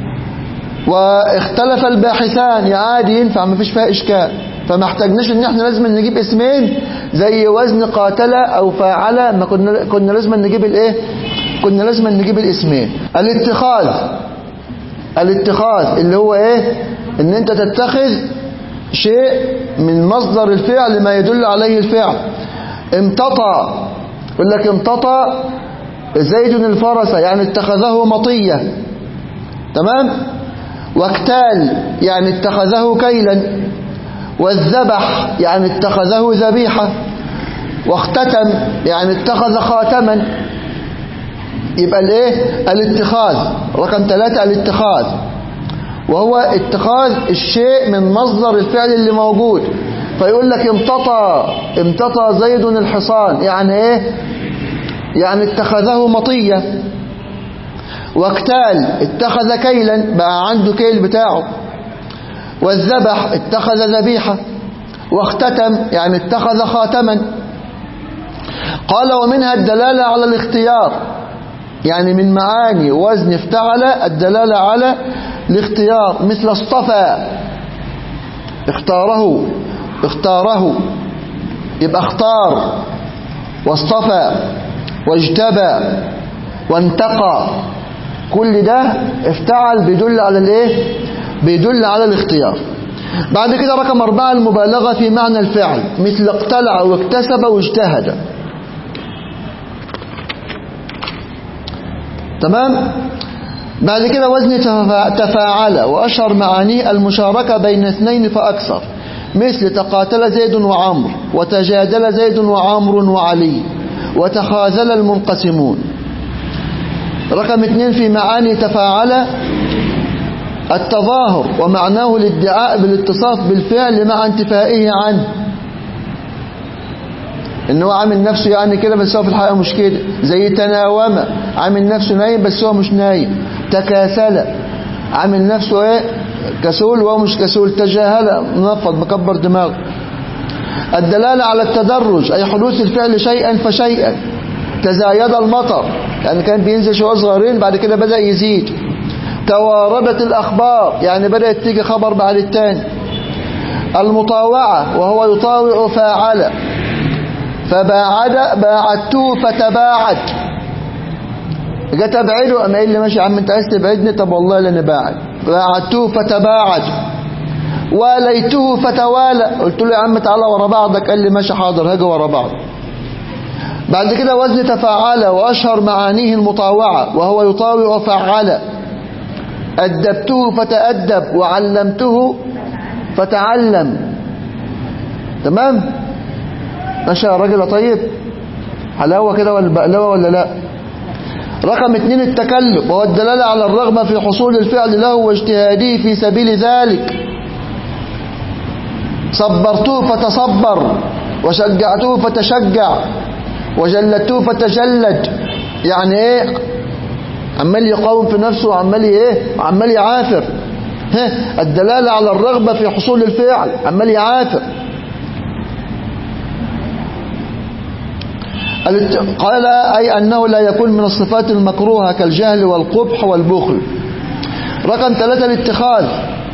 واختلف الباحثان يا عادي ينفع ما فيش فيها اشكال فما احتاجناش ان احنا لازم نجيب اسمين زي وزن قاتل او فاعل ما كنا كنا لازم نجيب الايه كنا لازم نجيب الاسمين الاتخاذ الاتخاذ اللي هو ايه ان انت تتخذ شيء من مصدر الفعل ما يدل عليه الفعل امتطى يقول لك امتطى زيد الفرس يعني اتخذه مطية تمام واكتال يعني اتخذه كيلا والذبح يعني اتخذه ذبيحة واختتم يعني اتخذ خاتما يبقى الايه الاتخاذ رقم ثلاثة الاتخاذ وهو اتخاذ الشيء من مصدر الفعل اللي موجود فيقول لك امتطى امتطى زيد الحصان يعني ايه يعني اتخذه مطية واكتال اتخذ كيلا بقى عنده كيل بتاعه والذبح اتخذ ذبيحة واختتم يعني اتخذ خاتما قال ومنها الدلالة على الاختيار يعني من معاني وزن افتعل الدلالة على الاختيار مثل اصطفى اختاره اختاره يبقى اختار واصطفى واجتبى وانتقى كل ده افتعل بيدل على الايه بيدل على الاختيار بعد كده رقم أربعة المبالغة في معنى الفعل مثل اقتلع واكتسب واجتهد تمام بعد كده وزن تفا- تفاعل وأشهر معانيه المشاركة بين اثنين فأكثر مثل تقاتل زيد وعمر وتجادل زيد وعمر وعلي وتخاذل المنقسمون رقم اثنين في معاني تفاعل التظاهر ومعناه الادعاء بالاتصاف بالفعل مع انتفائه عنه ان هو عامل نفسه يعني كده بس هو في الحقيقه مش كده زي تناوم عامل نفسه نايم بس هو مش نايم تكاسل عامل نفسه ايه كسول وهو مش كسول تجاهل منفض مكبر دماغه الدلالة على التدرج أي حدوث الفعل شيئا فشيئا تزايد المطر يعني كان بينزل شوية صغيرين بعد كده بدأ يزيد تواردت الأخبار يعني بدأت تيجي خبر بعد التاني المطاوعة وهو يطاوع فاعل فباعد باعدته فتباعد جيت ابعده قام قايل لي ماشي يا عم انت عايز تبعدني طب والله لا باعد باعدته فتباعد واليته فتوالى قلت له يا عم تعالى ورا بعضك قال لي ماشي حاضر هاجي ورا بعض بعد كده وزن تفاعل واشهر معانيه المطاوعه وهو يطاوع فعل أدبته فتأدب وعلمته فتعلم تمام ماشي يا راجل يا طيب حلاوة كده ولا بقلاوة ولا لا رقم اتنين التكلف وهو الدلالة على الرغبة في حصول الفعل له واجتهاده في سبيل ذلك صبرته فتصبر وشجعته فتشجع وجلدته فتجلد يعني ايه عمال يقاوم في نفسه وعمال ايه عمال يعافر ها الدلالة على الرغبة في حصول الفعل عمال يعافر الات- قال أي أنه لا يكون من الصفات المكروهة كالجهل والقبح والبخل رقم ثلاثة الاتخاذ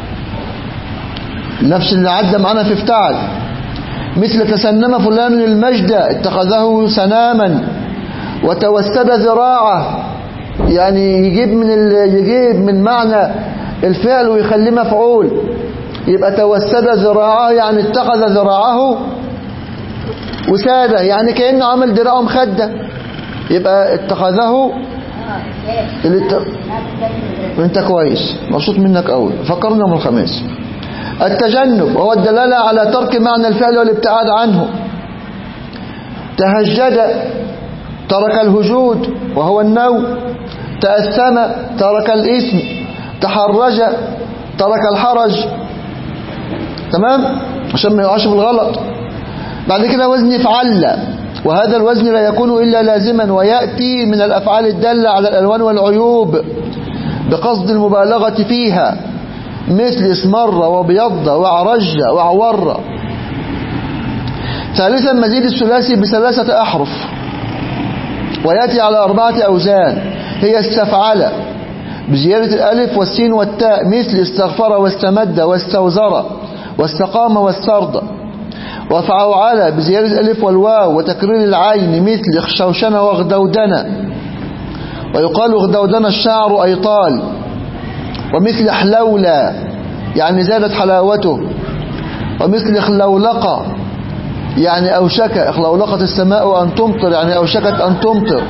نفس اللي عدى معنا في افتعل مثل تسنم فلان المجد اتخذه سناما وتوسد ذراعه يعني يجيب من ال- يجيب من معنى الفعل ويخليه مفعول يبقى توسد ذراعه يعني اتخذ ذراعه وسادة يعني كأنه عمل دراعه مخدة يبقى اتخذه الات... انت كويس مبسوط منك قوي فكرنا من الخميس التجنب وهو الدلالة على ترك معنى الفعل والابتعاد عنه تهجد ترك الهجود وهو النوم تأثم ترك الإثم تحرج ترك الحرج تمام عشان ما يقعش في الغلط بعد كده وزن فعل وهذا الوزن لا يكون إلا لازما ويأتي من الأفعال الدالة على الألوان والعيوب بقصد المبالغة فيها مثل اسمر وبيض وعرج وعور ثالثا مزيد الثلاثي بثلاثة أحرف ويأتي على أربعة أوزان هي استفعل بزيادة الألف والسين والتاء مثل استغفر واستمد واستوزر واستقام واسترضى وفعوعل بزيادة الألف والواو وتكرير العين مثل اخشوشن واغدودن ويقال اغدودن الشعر أي طال ومثل حلولى يعني زادت حلاوته ومثل اخلولقة يعني أوشك اخلولقت السماء أن تمطر يعني أوشكت أن تمطر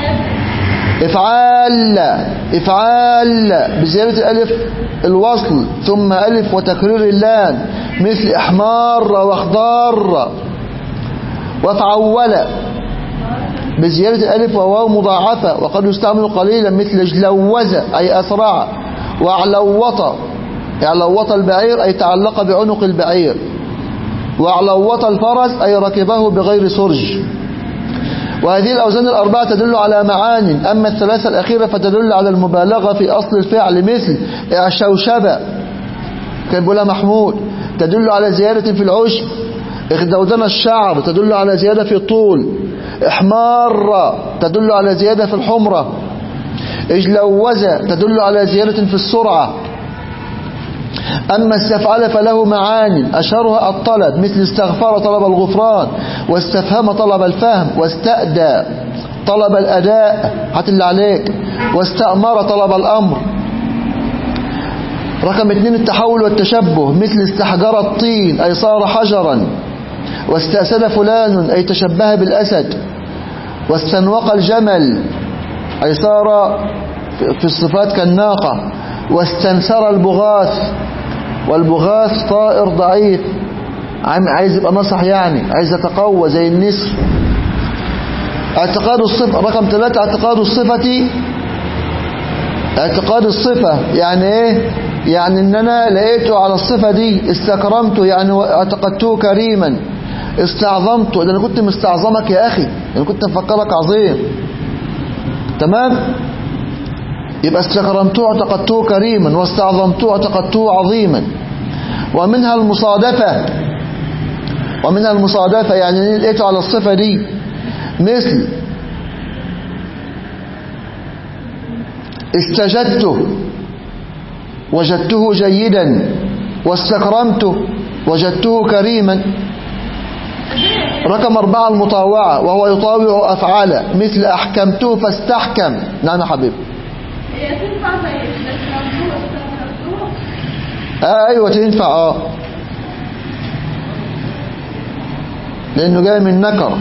افعال افعال بزيادة الألف الوصل ثم ألف وتكرير اللام مثل إحمار واخضار وفعول بزيادة الألف وواو مضاعفة وقد يستعمل قليلا مثل جلوز أي أسرع وعلوط علوط البعير أي تعلق بعنق البعير وعلوط الفرس أي ركبه بغير سرج وهذه الأوزان الأربعة تدل على معان أما الثلاثة الأخيرة فتدل على المبالغة في أصل الفعل مثل اعشوشبة كان بيقولها محمود تدل على زيادة في العشب اخدودنا الشعر تدل على زيادة في الطول احمار تدل على زيادة في الحمرة اجلوزة تدل على زيادة في السرعة أما استفعل فله معان أشهرها الطلب مثل استغفر طلب الغفران واستفهم طلب الفهم واستأدى طلب الأداء هات اللي عليك واستأمر طلب الأمر رقم اثنين التحول والتشبه مثل استحجر الطين أي صار حجرا واستأسد فلان أي تشبه بالأسد واستنوق الجمل أي صار في الصفات كالناقة واستنسر البغاث والبغاث طائر ضعيف عايز يبقى نصح يعني عايز يتقوى زي النسر اعتقاد الصفة رقم ثلاثة اعتقاد الصفة اعتقاد الصفة يعني ايه يعني ان انا لقيته على الصفة دي استكرمته يعني اعتقدته كريما استعظمته ده انا كنت مستعظمك يا اخي انا كنت مفكرك عظيم تمام يبقى استكرمته اعتقدته كريما واستعظمته اعتقدته عظيما ومنها المصادفة ومنها المصادفة يعني لقيته على الصفة دي مثل استجدته وجدته جيدا واستكرمته وجدته كريما رقم أربعة المطاوعة وهو يطاوع أفعاله مثل أحكمته فاستحكم نعم يا حبيبي هي تنفع زي استثمرتوه استثمرتوه آه أيوة تنفع آه لأنه جاي من نكرة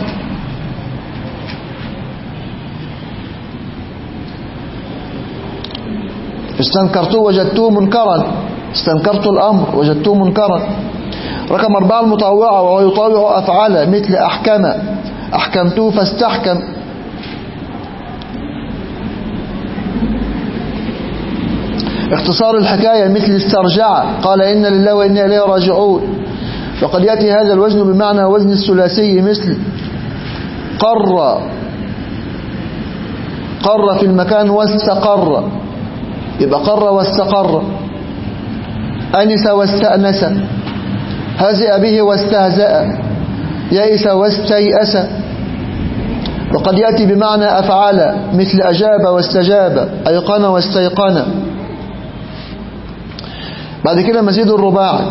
استنكرتوه وجدتوه منكرا استنكرت الأمر وجدتوه منكرا رقم أربعة المطاوعة وهو يطاوع أفعاله مثل أحكم أحكمته فاستحكم اختصار الحكاية مثل استرجع قال إن لله وإنا إليه راجعون وقد يأتي هذا الوزن بمعنى وزن الثلاثي مثل قر قر في المكان واستقر يبقى قر واستقر أنس واستأنس هزئ به واستهزأ يئس واستيأس وقد يأتي بمعنى أفعال مثل أجاب واستجاب أيقن واستيقن بعد كده مزيد الرباعي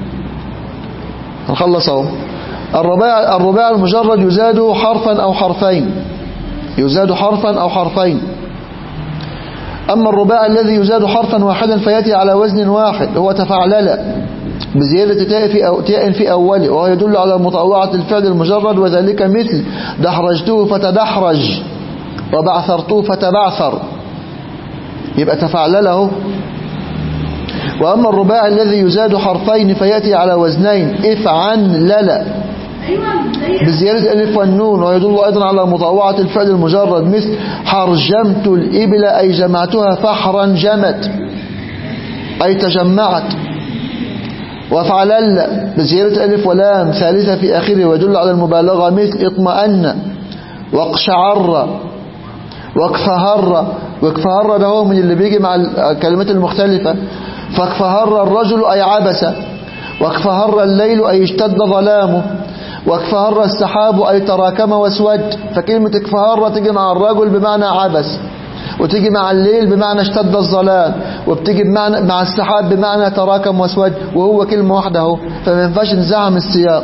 نخلص اهو الرباع الرباع المجرد يزاد حرفا أو حرفين يزاد حرفا أو حرفين أما الرباع الذي يزاد حرفا واحدا فيأتي على وزن واحد هو تفعلل بزيادة تاء في, أو تاء في أوله وهو يدل على مطاوعة الفعل المجرد وذلك مثل دحرجته فتدحرج وبعثرته فتبعثر يبقى تفعلله وأما الرباع الذي يزاد حرفين فيأتي على وزنين افعن للا ايوه زي بزيادة الألف والنون ويدل أيضا على مطاوعة الفعل المجرد مثل حرجمت الإبل أي جمعتها فحرا جمت أي تجمعت وفعلل بزيادة ألف ولام ثالثة في آخره ويدل على المبالغة مثل اطمأن واقشعر واكفهر واكفهر ده هو من اللي بيجي مع الكلمات المختلفة فاكفهر الرجل أي عبس واكفهر الليل أي اشتد ظلامه واكفهر السحاب أي تراكم واسود فكلمة اكفهر تيجي مع الرجل بمعنى عبس وتيجي مع الليل بمعنى اشتد الظلام وبتيجي بمعنى مع السحاب بمعنى تراكم واسود وهو كلمة واحدة اهو فما ينفعش نزعم السياق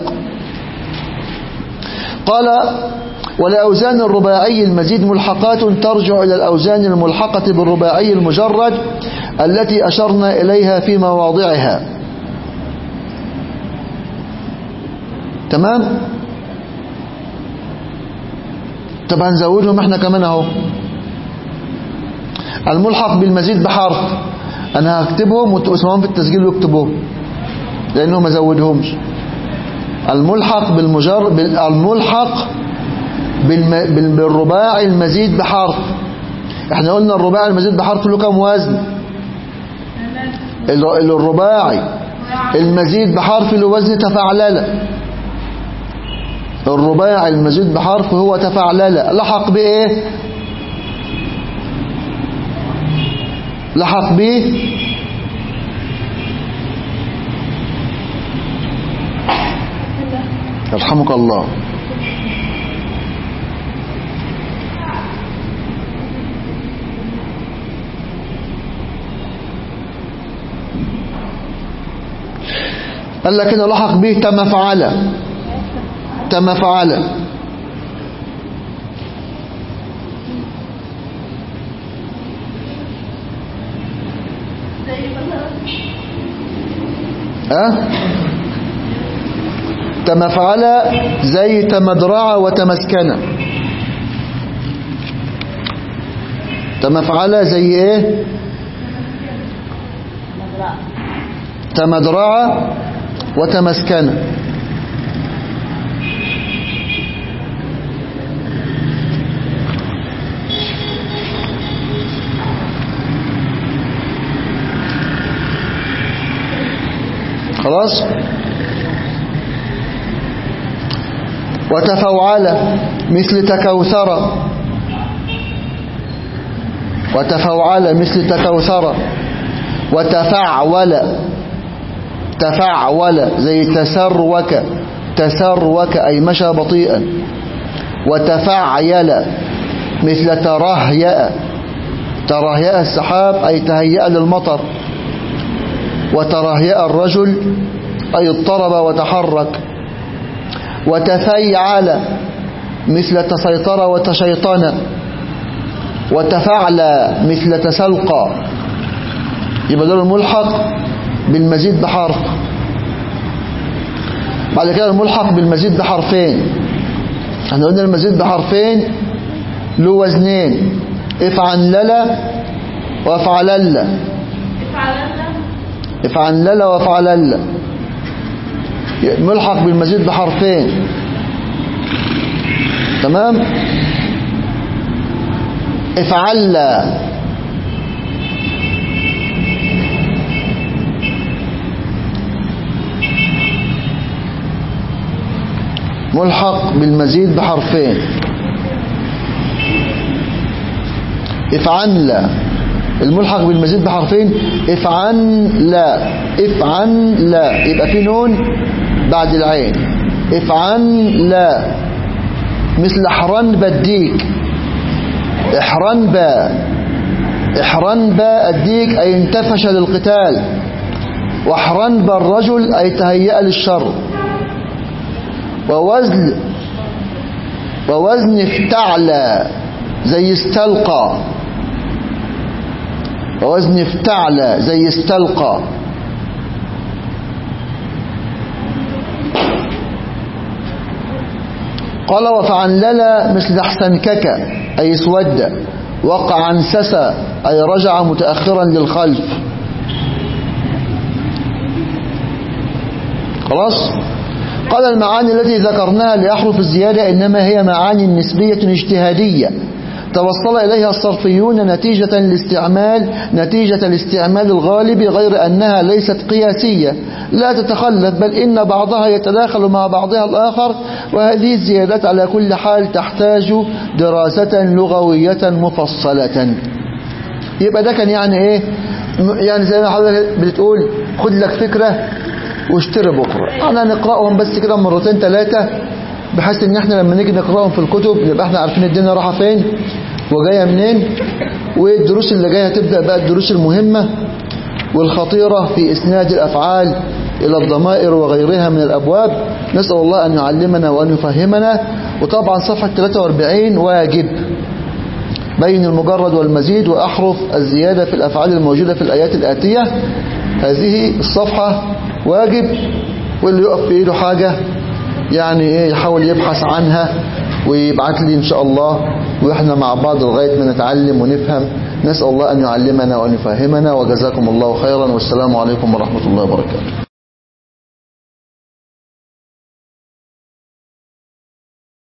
قال ولأوزان الرباعي المزيد ملحقات ترجع إلى الأوزان الملحقة بالرباعي المجرد التي أشرنا إليها في مواضعها تمام طب هنزودهم احنا كمان اهو الملحق بالمزيد بحرف انا هكتبهم وانتوا اسمهم في التسجيل واكتبوهم لانه ما زودهمش الملحق بالمجر بال- الملحق بالم... بال- بالرباعي المزيد بحرف احنا قلنا الرباعي المزيد بحرف له كام وزن ال- ال- الرباعي المزيد بحرف له وزن تفعلله الرباعي المزيد بحرف هو تفعلله لحق بايه لحق به يرحمك الله قال لك هنا لحق به تم فعل تم فعل أه؟ تم فعل زي تمدرع وتمسكن تم فعل زي ايه تمدرع وتمسكن خلاص وتفوعل مثل تكوثر وتفوعل مثل تكوثر وتفعول تفعول زي تسروك تسروك أي مشى بطيئا وتفعيل مثل ترهيأ ترهيأ السحاب أي تهيأ للمطر وترهيأ الرجل أي اضطرب وتحرك وتفيعل مثل تسيطر وتشيطن وتفعل مثل تسلقى يبقى دول الملحق بالمزيد بحرف بعد كده الملحق بالمزيد بحرفين احنا قلنا المزيد بحرفين له وزنين افعنلل وافعلل افعنلل وافعلل ملحق بالمزيد بحرفين تمام افعل ملحق بالمزيد بحرفين افعن لا الملحق بالمزيد بحرفين افعن لا افعن لا يبقى في نون بعد العين افعن لا مثل احرن بديك احرن با احرن با الديك اي انتفش للقتال واحرن با الرجل اي تهيأ للشر ووزن ووزن افتعلى زي استلقى ووزن افتعلى زي استلقى قال وفعنلل مثل احسنكك أي اسود وقع انسسى أي رجع متأخرا للخلف خلاص قال المعاني التي ذكرناها لأحرف الزيادة إنما هي معاني نسبية اجتهادية توصل إليها الصرفيون نتيجة الاستعمال نتيجة الاستعمال الغالب غير أنها ليست قياسية لا تتخلف بل إن بعضها يتداخل مع بعضها الآخر وهذه الزيادات على كل حال تحتاج دراسة لغوية مفصلة يبقى ده كان يعني إيه يعني زي ما حضرتك بتقول خد لك فكرة واشتري بكرة أنا نقرأهم بس كده مرتين ثلاثة بحيث ان احنا لما نيجي نقراهم في الكتب نبقى احنا عارفين الدنيا رايحه فين وجايه منين والدروس اللي جايه تبدا بقى الدروس المهمه والخطيره في اسناد الافعال الى الضمائر وغيرها من الابواب نسال الله ان يعلمنا وان يفهمنا وطبعا صفحه 43 واجب بين المجرد والمزيد واحرف الزياده في الافعال الموجوده في الايات الاتيه هذه الصفحه واجب واللي يقف في ايده حاجه يعني ايه يحاول يبحث عنها ويبعت لي ان شاء الله واحنا مع بعض لغايه ما نتعلم ونفهم نسال الله ان يعلمنا وان يفهمنا وجزاكم الله خيرا والسلام عليكم ورحمه الله وبركاته